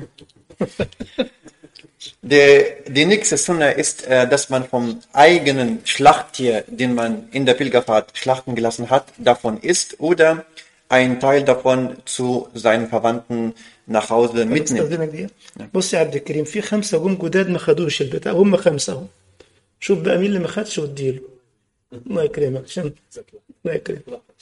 Der, die nächste Sunna ist, äh, dass man vom eigenen Schlachttier, den man in der Pilgerfahrt schlachten gelassen hat, davon isst oder einen Teil davon zu seinen Verwandten nach Hause mitnimmt. استاذنك دي بص يا عبد الكريم في خمسه جم جداد ما خدوش البتاع هم خمسه اهو شوف بقى مين اللي ما خدش واديله الله يكرمك عشان الله يكرمك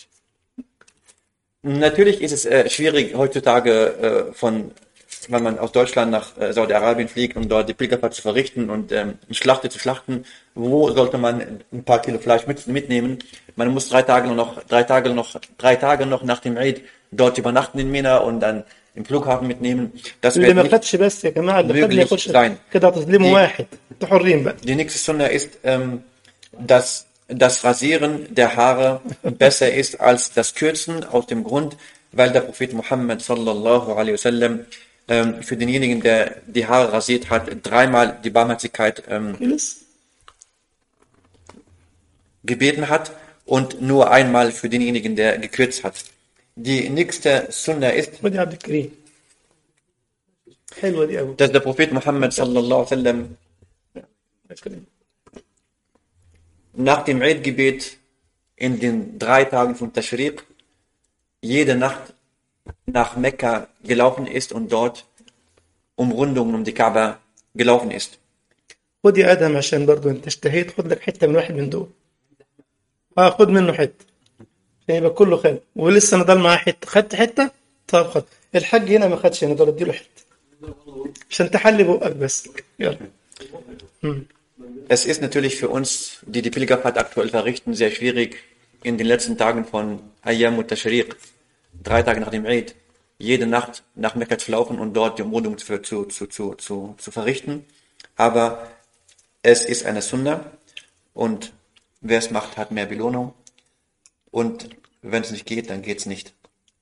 Natürlich ist es äh, schwierig heutzutage äh, von, wenn man aus Deutschland nach äh, Saudi-Arabien fliegt, um dort die Pilgerfahrt zu verrichten und ähm, eine Schlachte zu schlachten. Wo sollte man ein paar Kilo Fleisch mit, mitnehmen? Man muss drei Tage noch, drei Tage noch, drei Tage noch nach dem Eid dort übernachten in Mina und dann im Flughafen mitnehmen. Das اللي wird ما nicht, خدش بس يا جماعه اللي خد ما möglich ياخدش sein. كده هتظلموا دي- واحد انتوا حرين بقى Die nächste Sunna ist, ähm, dass das Rasieren der Haare besser ist als das Kürzen aus dem Grund, weil der Prophet Muhammad sallallahu alaihi wasallam ähm, für denjenigen, der die Haare rasiert hat, dreimal die Barmherzigkeit ähm, خلص gebeten hat und nur einmal für denjenigen, der gekürzt hat. Die nächste Sunna ist, خد يا عبد الكريم حلوه دي قوي dass der Prophet Muhammad sallallahu alaihi wasallam nach dem Eid-Gebet in den drei Tagen von Tashriq jede Nacht nach Mekka gelaufen ist und dort Umrundungen um die Kaaba gelaufen ist. خد يا ادم عشان برضو انت اشتهيت خد لك حته من واحد من دول اه خد منه حته عشان يبقى كله خد ولسه انا ضل معاه حته خدت حته طب خد الحاج هنا ما خدش انا ضل اديله حته عشان تحلي بقك بس يلا Es ist natürlich für uns, die die Pilgerfahrt aktuell verrichten, sehr schwierig, in den letzten Tagen von Ayyam und Tashriq, drei Tage nach dem Eid, jede Nacht nach Mekka zu laufen und dort die Umrundung zu, zu, zu, zu, zu, zu verrichten. Aber es ist eine Sunna und wer es macht, hat mehr Belohnung. Und wenn es nicht geht, dann geht es nicht.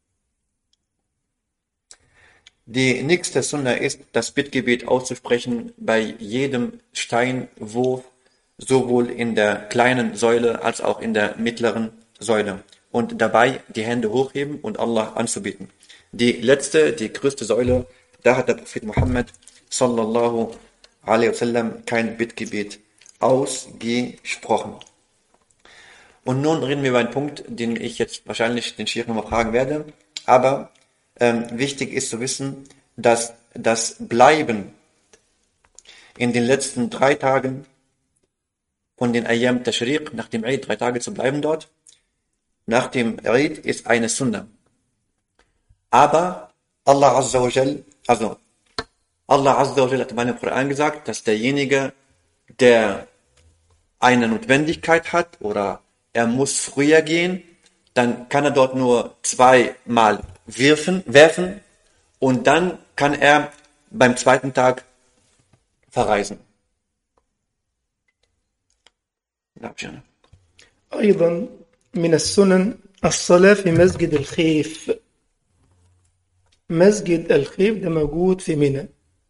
Die nächste Sunna ist, das Bittgebet auszusprechen bei jedem Steinwurf, sowohl in der kleinen Säule als auch in der mittleren Säule. Und dabei die Hände hochheben und Allah anzubeten. Die letzte, die größte Säule, da hat der Prophet Muhammad sallallahu alaihi wasallam kein Bittgebet ausgesprochen. Und nun reden wir über einen Punkt, den ich jetzt wahrscheinlich den Schirr nochmal fragen werde. Aber ähm, wichtig ist zu wissen, dass das Bleiben in den letzten drei Tagen von den Ayyam Tashriq, nach dem Eid, drei Tage zu bleiben dort, nach dem Eid ist eine Sunna. Aber Allah Azza wa Jal, also Allah Azza wa Jal hat in meinem Koran gesagt, dass derjenige, der eine Notwendigkeit hat oder er muss früher gehen, dann kann er dort nur zweimal werfen, werfen und dann kann er beim zweiten Tag verreisen. Ja, gerne. أيضا من السنن الصلاة في مسجد الخيف مسجد الخيف ده موجود في منى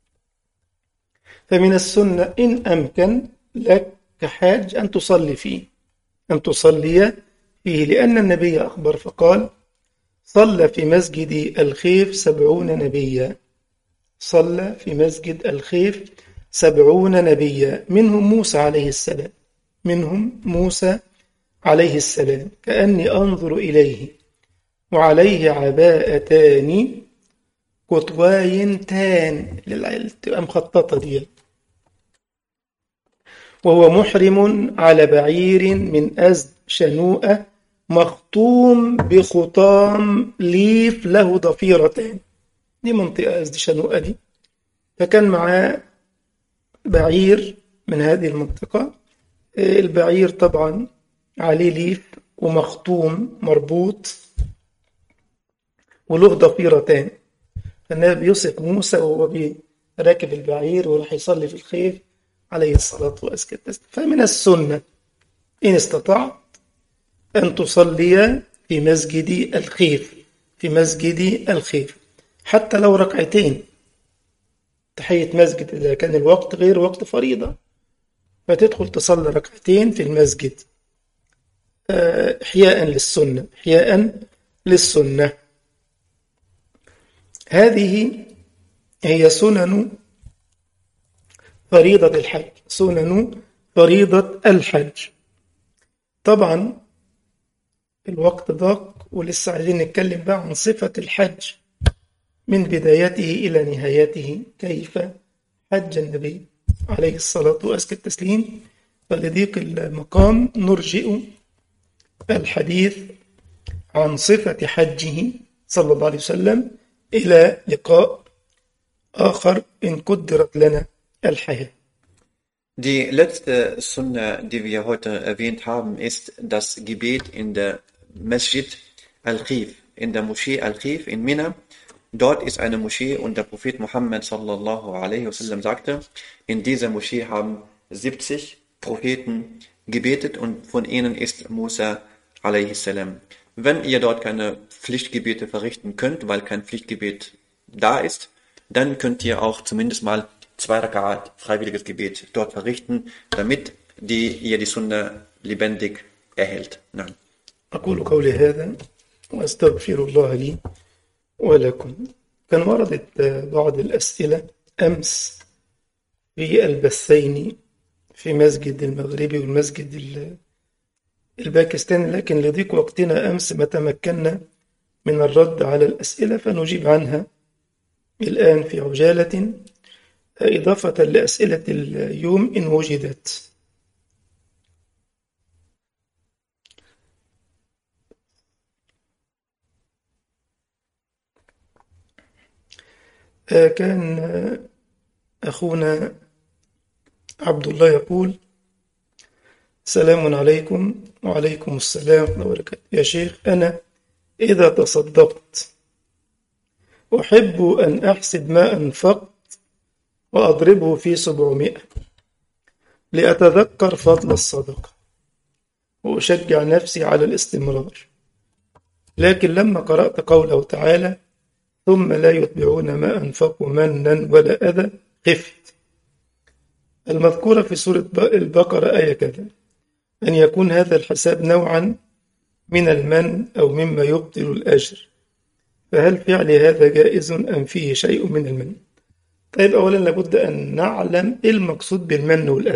فمن السنة إن أمكن لك كحاج أن تصلي فيه أن تصلي فيه لأن النبي أخبر فقال صلى في مسجد الخيف سبعون نبيا صلى في مسجد الخيف سبعون نبيا منهم موسى عليه السلام منهم موسى عليه السلام كأني أنظر إليه وعليه عباءتان قطواينتان تبقى مخططة دي وهو محرم على بعير من أزد شنوءة مخطوم بخطام ليف له ضفيرتان دي منطقة أزد شنوءة دي فكان معاه بعير من هذه المنطقة البعير طبعا عليه ليف ومخطوم مربوط وله ضفيرتان فالنبي يوصف موسى وهو راكب البعير وراح يصلي في الخيف عليه الصلاة والسلام فمن السنة إن استطعت أن تصلي في مسجد الخيف في مسجد الخيف حتى لو ركعتين تحية مسجد إذا كان الوقت غير وقت فريضة فتدخل تصلي ركعتين في المسجد إحياء للسنة إحياء للسنة هذه هي سنن فريضة الحج سنن فريضة الحج طبعا الوقت ضاق ولسه عايزين نتكلم بقى عن صفة الحج من بدايته إلى نهايته كيف حج النبي عليه الصلاة وأزكى التسليم فلضيق المقام نرجئ الحديث عن صفة حجه صلى الله عليه وسلم إلى لقاء آخر إن قدرت لنا الحياة Die letzte Sunna, die wir heute erwähnt haben, ist das Gebet in der Masjid Al-Khif, in der Moschee Al-Khif in Mina. Dort ist eine Moschee und der Prophet Muhammad sallallahu alaihi wasallam sagte, in dieser Moschee haben 70 Propheten gebetet und von ihnen ist Musa alaihi salam. Wenn ihr dort keine Pflichtgebete verrichten könnt, weil kein Pflichtgebet da ist, dann könnt ihr auch zumindest mal zwei Rakat freiwilliges Gebet dort verrichten, damit die, ihr die Sunna lebendig erhält. Nein. أقول قولي هذا وأستغفر الله لي ولكم كان وردت بعض الأسئلة أمس في البثين في مسجد المغربي والمسجد الباكستاني لكن لضيق وقتنا أمس ما تمكنا من الرد على الأسئلة فنجيب عنها الآن في عجالة إضافة لأسئلة اليوم إن وجدت كان أخونا عبد الله يقول سلام عليكم وعليكم السلام ورحمة الله وبركاته يا شيخ أنا إذا تصدقت أحب أن أحسب ما أنفقت وأضربه في سبعمائة لأتذكر فضل الصدقة وأشجع نفسي على الاستمرار لكن لما قرأت قوله تعالى ثم لا يتبعون ما أنفقوا منا ولا أذى خفت المذكورة في سورة البقرة آية كذا أن يكون هذا الحساب نوعا من المن أو مما يبطل الأجر فهل فعل هذا جائز أم فيه شيء من المن طيب أولا لابد أن نعلم إيه المقصود بالمن والأذى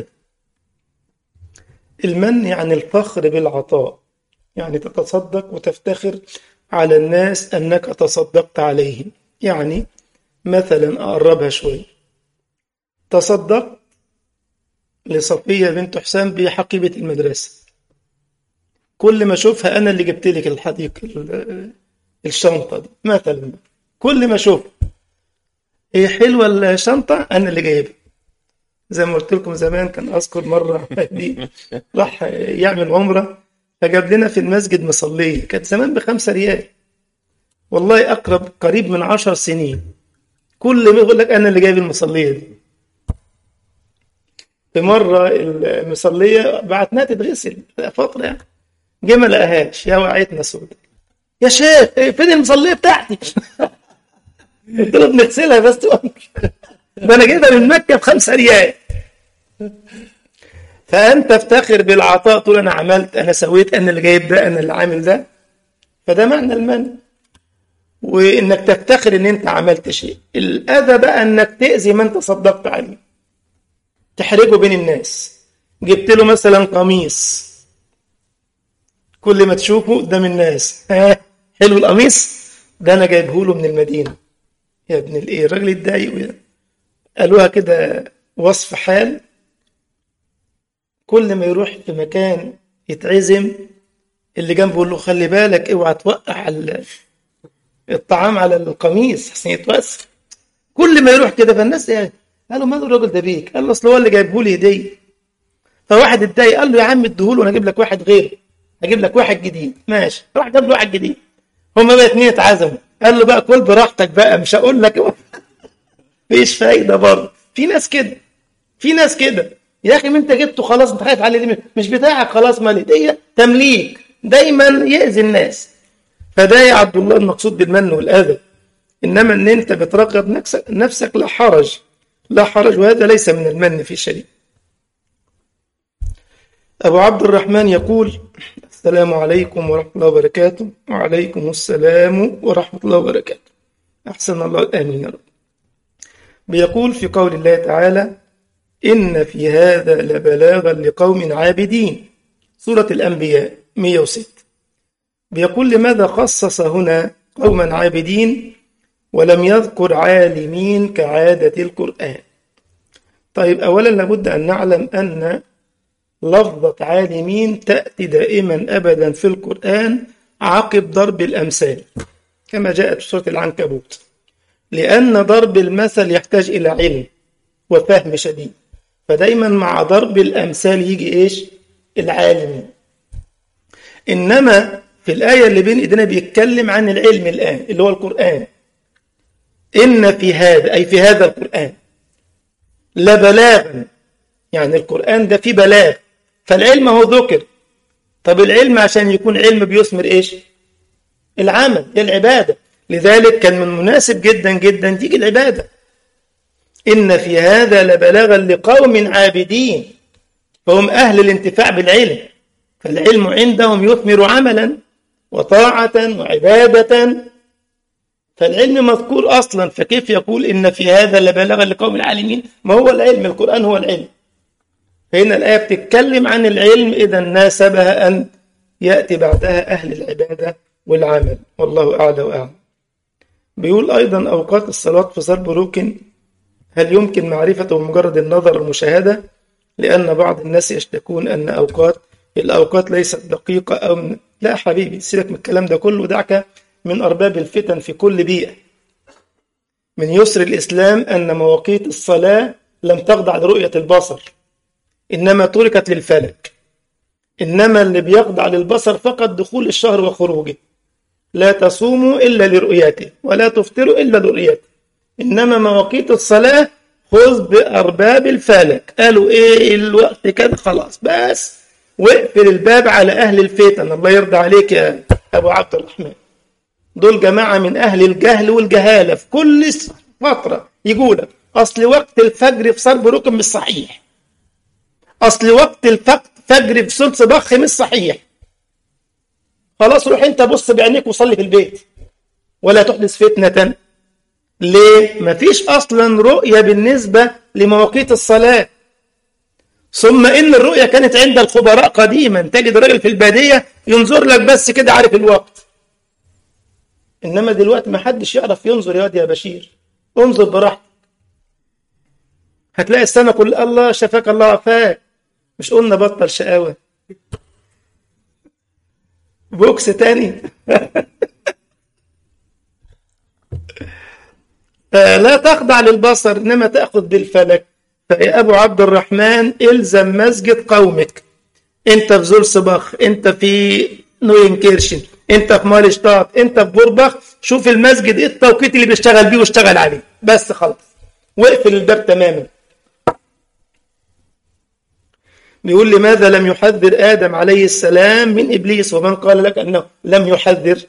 المن يعني الفخر بالعطاء يعني تتصدق وتفتخر على الناس أنك تصدقت عليهم يعني مثلا أقربها شوي تصدقت لصفية بنت حسام بحقيبة المدرسة كل ما أشوفها أنا اللي جبت لك الحديقة الشنطة دي مثلا كل ما أشوفها هي حلوة الشنطة أنا اللي جايبها زي ما قلت لكم زمان كان أذكر مرة دي راح يعمل عمرة فجاب لنا في المسجد مصلية كانت زمان بخمسة ريال والله أقرب قريب من عشر سنين كل ما يقول لك أنا اللي جايب المصلية دي في مرة المصلية بعتناها تتغسل فترة يعني جه ما لقاهاش يا وعيتنا سودة يا شيخ فين المصلية بتاعتي؟ قلت له بنغسلها بس ده انا جايبها من مكة بخمسة ريال فأنت تفتخر بالعطاء تقول أنا عملت أنا سويت أنا اللي جايب ده أنا اللي عامل ده فده معنى المن وانك تفتخر ان انت عملت شيء الاذى بقى انك تاذي من تصدقت عليه تحرجه بين الناس جبت له مثلا قميص كل ما تشوفه قدام الناس ها حلو القميص ده انا جايبه له من المدينه يا ابن الايه الراجل اتضايق قالوها كده وصف حال كل ما يروح في مكان يتعزم اللي جنبه يقول له خلي بالك اوعى توقع الطعام على القميص عشان يتوسخ كل ما يروح كده فالناس يعني قالوا ماله الراجل ده بيك؟ قال له اصل هو اللي جايبه لي هديه فواحد اتضايق قال له يا عم اديهوله وانا اجيب لك واحد غيره اجيب لك واحد جديد ماشي راح جاب له واحد جديد هما بقى اتنين اتعزموا قال له بقى كل براحتك بقى مش هقول لك مفيش فايده برضه في ناس كده في ناس كده يا اخي ما انت جبته خلاص انت خايف عليه ليه مش بتاعك خلاص مالي دي تمليك دايما يأذي الناس فده يا عبد الله المقصود بالمن والاذى انما ان انت بترغب نفسك نفسك لا حرج لا حرج وهذا ليس من المن في شيء أبو عبد الرحمن يقول السلام عليكم ورحمة الله وبركاته وعليكم السلام ورحمة الله وبركاته أحسن الله آمين يا رب بيقول في قول الله تعالى إن في هذا لبلاغا لقوم عابدين سورة الأنبياء 106 بيقول لماذا خصص هنا قوما عابدين ولم يذكر عالمين كعادة القرآن طيب أولا لابد أن نعلم أن لفظة عالمين تأتي دائما أبدا في القرآن عقب ضرب الأمثال كما جاءت في سورة العنكبوت لأن ضرب المثل يحتاج إلى علم وفهم شديد فدايما مع ضرب الأمثال يجي إيش العالم إنما في الآية اللي بين إيدينا بيتكلم عن العلم الآن اللي هو القرآن إن في هذا أي في هذا القرآن لبلاغا يعني القرآن ده فيه بلاغ فالعلم هو ذكر طب العلم عشان يكون علم بيثمر إيش العمل العبادة لذلك كان من مناسب جدا جدا تيجي العبادة إن في هذا لبلاغا لقوم عابدين فهم أهل الانتفاع بالعلم فالعلم عندهم يثمر عملا وطاعة وعبادة فالعلم مذكور أصلا فكيف يقول إن في هذا لبلاغا لقوم العالمين ما هو العلم القرآن هو العلم فهنا الآية بتتكلم عن العلم إذا ناسبها أن يأتي بعدها أهل العبادة والعمل والله أعلى وأعلم بيقول أيضا أوقات الصلاة في صلب ركن هل يمكن معرفته بمجرد النظر والمشاهدة لأن بعض الناس يشتكون أن أوقات الأوقات ليست دقيقة أو من... لا حبيبي سيبك من الكلام ده كله دعك من أرباب الفتن في كل بيئة من يسر الإسلام أن مواقيت الصلاة لم تخضع لرؤية البصر إنما تركت للفلك إنما اللي بيخضع للبصر فقط دخول الشهر وخروجه لا تصوموا إلا لرؤيته ولا تفطروا إلا لرؤيته إنما مواقيت الصلاة خذ بأرباب الفلك قالوا إيه الوقت كده خلاص بس واقفل الباب على أهل الفتن الله يرضى عليك يا أبو عبد الرحمن دول جماعة من أهل الجهل والجهالة في كل فترة يقول أصل وقت الفجر في صلب ركن مش صحيح أصل وقت الفجر في سلس بخ مش صحيح خلاص روح أنت بص بعينيك وصلي في البيت ولا تحدث فتنة ليه؟ مفيش أصلا رؤية بالنسبة لمواقيت الصلاة ثم إن الرؤية كانت عند الخبراء قديما تجد راجل في البادية ينظر لك بس كده عارف الوقت إنما دلوقتي ما حدش يعرف ينظر يا واد يا بشير انظر براحتك هتلاقي السماء كل الله شفاك الله عفاك مش قلنا بطل شقاوة بوكس تاني لا تخضع للبصر إنما تأخذ بالفلك فيا أبو عبد الرحمن إلزم مسجد قومك أنت في زول صباخ أنت في نوين كيرشن أنت في مالشتات أنت في بوربخ شوف المسجد إيه التوقيت اللي بيشتغل بيه واشتغل عليه بس خلاص واقفل الباب تماما بيقول لماذا لم يحذر آدم عليه السلام من إبليس ومن قال لك أنه لم يحذر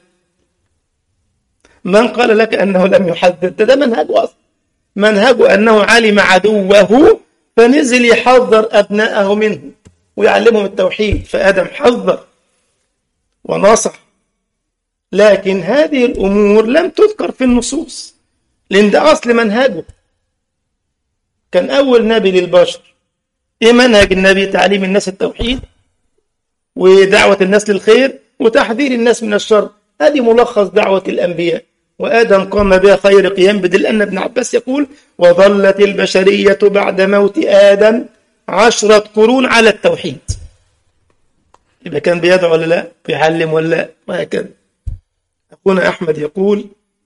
من قال لك أنه لم يحذر ده, ده منهجه أصلا منهجه أنه علم عدوه فنزل يحذر أبناءه منه ويعلمهم التوحيد فآدم حذر ونصح لكن هذه الأمور لم تذكر في النصوص لأن ده أصل منهجه كان أول نبي للبشر إيه منهج النبي تعليم الناس التوحيد ودعوة الناس للخير وتحذير الناس من الشر هذه ملخص دعوة الأنبياء وآدم قام بها خير قيام بدل أن ابن عباس يقول وظلت البشرية بعد موت آدم عشرة قرون على التوحيد يبقى كان بيدعو ولا لا بيعلم ولا لا وهكذا أخونا أحمد يقول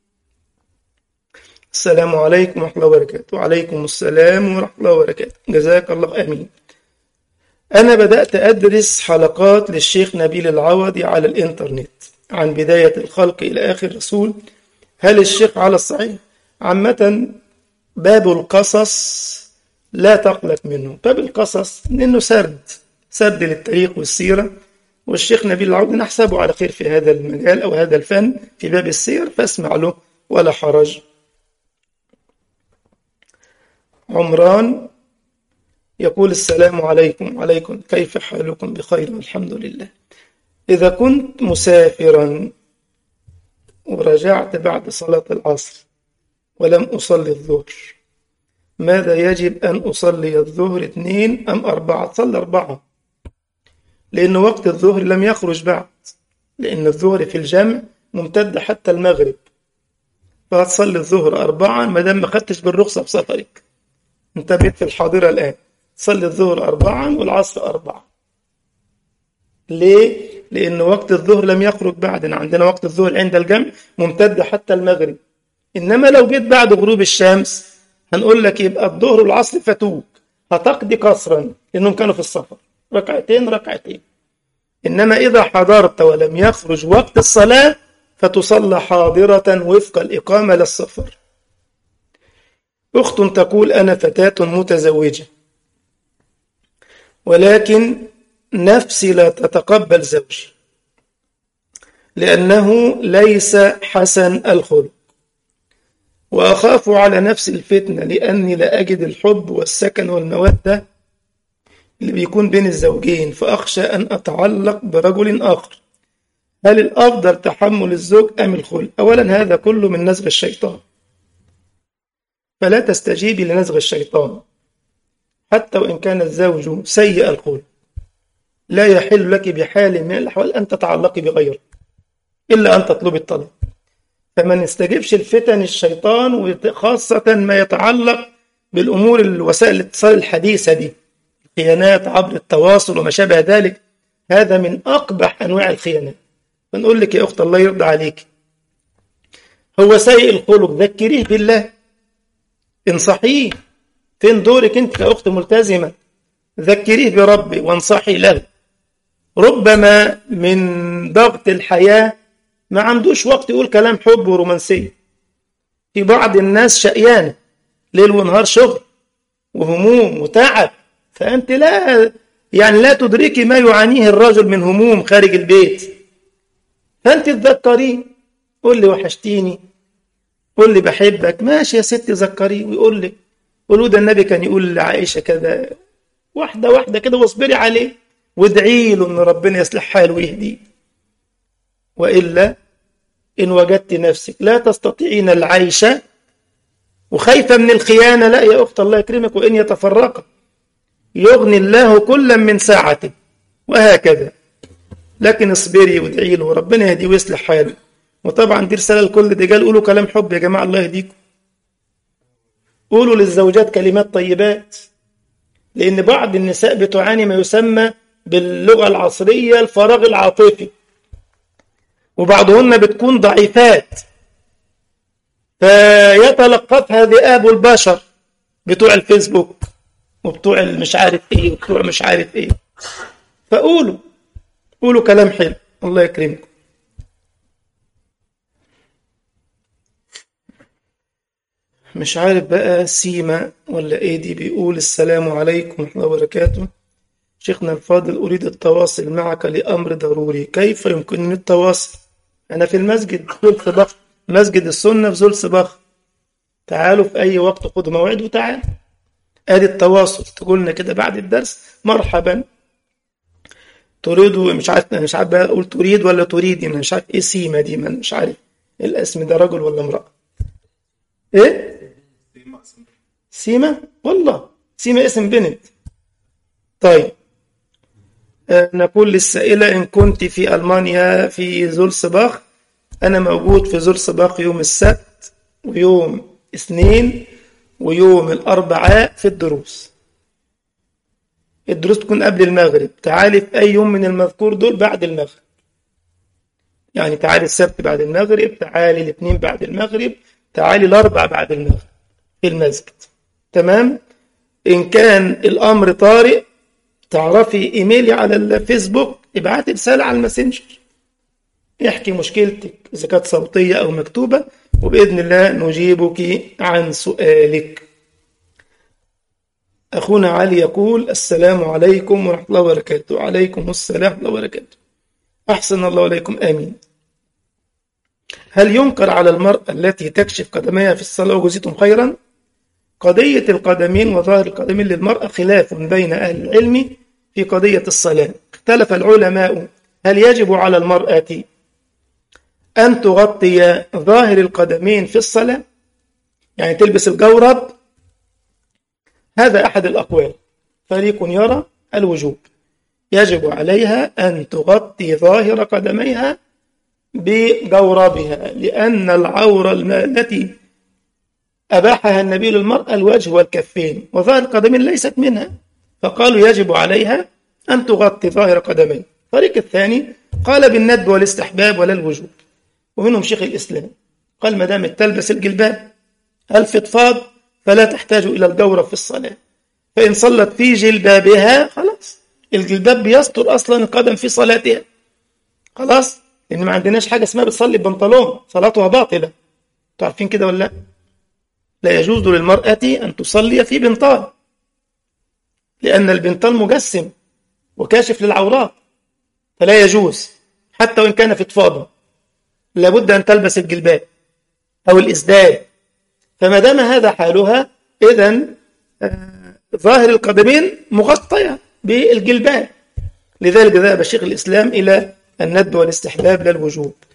السلام عليكم ورحمة الله وبركاته وعليكم السلام ورحمة الله وبركاته جزاك الله أمين أنا بدأت أدرس حلقات للشيخ نبيل العوضي على الإنترنت عن بداية الخلق إلى آخر الرسول هل الشيخ على الصحيح عامة باب القصص لا تقلق منه باب القصص لأنه سرد سرد للتاريخ والسيرة والشيخ نبيل العوضي نحسبه على خير في هذا المجال أو هذا الفن في باب السير فاسمع له ولا حرج عمران يقول السلام عليكم عليكم كيف حالكم بخير والحمد لله إذا كنت مسافرا ورجعت بعد صلاة العصر ولم أصلي الظهر ماذا يجب أن أصلي الظهر اثنين أم أربعة صلي أربعة لأن وقت الظهر لم يخرج بعد لأن الظهر في الجمع ممتد حتى المغرب فهتصلي الظهر أربعة ما دام ما خدتش بالرخصة في سفرك أنت بيت في الحاضرة الآن تصلي الظهر أربعة والعصر أربعة ليه؟ لأن وقت الظهر لم يخرج بعد عندنا وقت الظهر عند الجمع ممتد حتى المغرب إنما لو جيت بعد غروب الشمس هنقول لك يبقى الظهر والعصر فاتوك هتقضي قصرا لأنهم كانوا في السفر ركعتين ركعتين إنما إذا حضرت ولم يخرج وقت الصلاة فتصلى حاضرة وفق الإقامة للسفر أخت تقول أنا فتاة متزوجة ولكن نفسي لا تتقبل زوجي لأنه ليس حسن الخلق وأخاف على نفسي الفتنة لأني لا أجد الحب والسكن والمودة اللي بيكون بين الزوجين فأخشى أن أتعلق برجل آخر هل الأفضل تحمل الزوج أم الخلق أولا هذا كله من نزغ الشيطان فلا تستجيبي لنزغ الشيطان حتى وإن كان الزوج سيء الخلق لا يحل لك بحال من الأحوال أن تتعلقي بغيره إلا أن تطلبي الطلاق فما نستجيبش الفتن الشيطان وخاصة ما يتعلق بالأمور الوسائل الاتصال الحديثة دي الخيانات عبر التواصل وما شابه ذلك هذا من أقبح أنواع الخيانات فنقول لك يا أخت الله يرضى عليك هو سيء الخلق ذكريه بالله انصحيه فين دورك أنت كأخت ملتزمة ذكريه بربي وانصحي له ربما من ضغط الحياة ما عندوش وقت يقول كلام حب ورومانسية في بعض الناس شقيانة ليل ونهار شغل وهموم وتعب فأنت لا يعني لا تدركي ما يعانيه الرجل من هموم خارج البيت فأنت تذكريه قول لي وحشتيني قول لي بحبك ماشي يا ستي ذكريه ويقول لي قولوا ده النبي كان يقول لعائشة كذا واحدة واحدة كده واصبري عليه وادعي له ان ربنا يصلح حاله ويهديه والا ان وجدت نفسك لا تستطيعين العيش وخايفه من الخيانه لا يا اخت الله يكرمك وان يتفرقا يغني الله كلا من ساعته وهكذا لكن اصبري وادعي له وربنا يهديه ويصلح حاله وطبعا دي رساله لكل الرجال قولوا كلام حب يا جماعه الله يهديكم قولوا للزوجات كلمات طيبات لأن بعض النساء بتعاني ما يسمى باللغة العصرية الفراغ العاطفي وبعضهن بتكون ضعيفات فيتلقفها ذئاب البشر بتوع الفيسبوك وبتوع مش عارف ايه وبتوع مش عارف ايه فقولوا قولوا كلام حلو الله يكرمكم مش عارف بقى سيما ولا ايه دي بيقول السلام عليكم ورحمة الله وبركاته شيخنا الفاضل أريد التواصل معك لأمر ضروري كيف يمكنني التواصل أنا في المسجد زول صباح مسجد السنة في زول صباح تعالوا في أي وقت خدوا موعد وتعال آدي التواصل تقولنا كده بعد الدرس مرحبا تريد مش عارف مش عارف بقى اقول تريد ولا تريد انا مش عارف ايه سيما دي من مش عارف الاسم ده رجل ولا امرأة ايه سيما والله سيما اسم بنت طيب آه، نقول للسائلة إن كنت في ألمانيا في زولسباخ أنا موجود في زولسباخ يوم السبت ويوم اثنين ويوم الأربعاء في الدروس الدروس تكون قبل المغرب تعالي في أي يوم من المذكور دول بعد المغرب يعني تعالي السبت بعد المغرب تعالي الاثنين بعد المغرب تعالي الأربع بعد المغرب في المسجد تمام إن كان الأمر طارئ تعرفي إيميلي على الفيسبوك ابعتي رسالة على الماسنجر احكي مشكلتك إذا كانت صوتية أو مكتوبة وبإذن الله نجيبك عن سؤالك أخونا علي يقول السلام عليكم ورحمة الله وبركاته عليكم السلام ورحمة الله وبركاته أحسن الله عليكم آمين هل ينكر على المرأة التي تكشف قدميها في الصلاة وجزيتم خيرا قضية القدمين وظاهر القدمين للمرأة خلاف بين أهل العلم في قضية الصلاة اختلف العلماء هل يجب على المرأة أن تغطي ظاهر القدمين في الصلاة يعني تلبس الجورب هذا أحد الأقوال فريق يرى الوجوب يجب عليها أن تغطي ظاهر قدميها بجوربها لأن العورة التي أباحها النبي للمرأة الوجه والكفين وظاهر القدمين ليست منها فقالوا يجب عليها أن تغطي ظاهر قدمين الفريق الثاني قال بالندب والاستحباب ولا الوجوب ومنهم شيخ الإسلام قال ما دام تلبس الجلباب الفضفاض فلا تحتاج إلى الجورب في الصلاة فإن صلت في جلبابها خلاص الجلباب بيستر أصلا القدم في صلاتها خلاص لأن ما عندناش حاجة اسمها بتصلي ببنطلون صلاتها باطلة تعرفين كده ولا لا لا يجوز للمرأة أن تصلي في بنطال لأن البنطال مجسم وكاشف للعورات فلا يجوز حتى وإن كان فضفاضا لابد أن تلبس الجلباب أو الإسداد فما دام هذا حالها إذا ظاهر القدمين مغطية بالجلباب لذلك ذهب شيخ الإسلام إلى الند والاستحباب لا الوجوب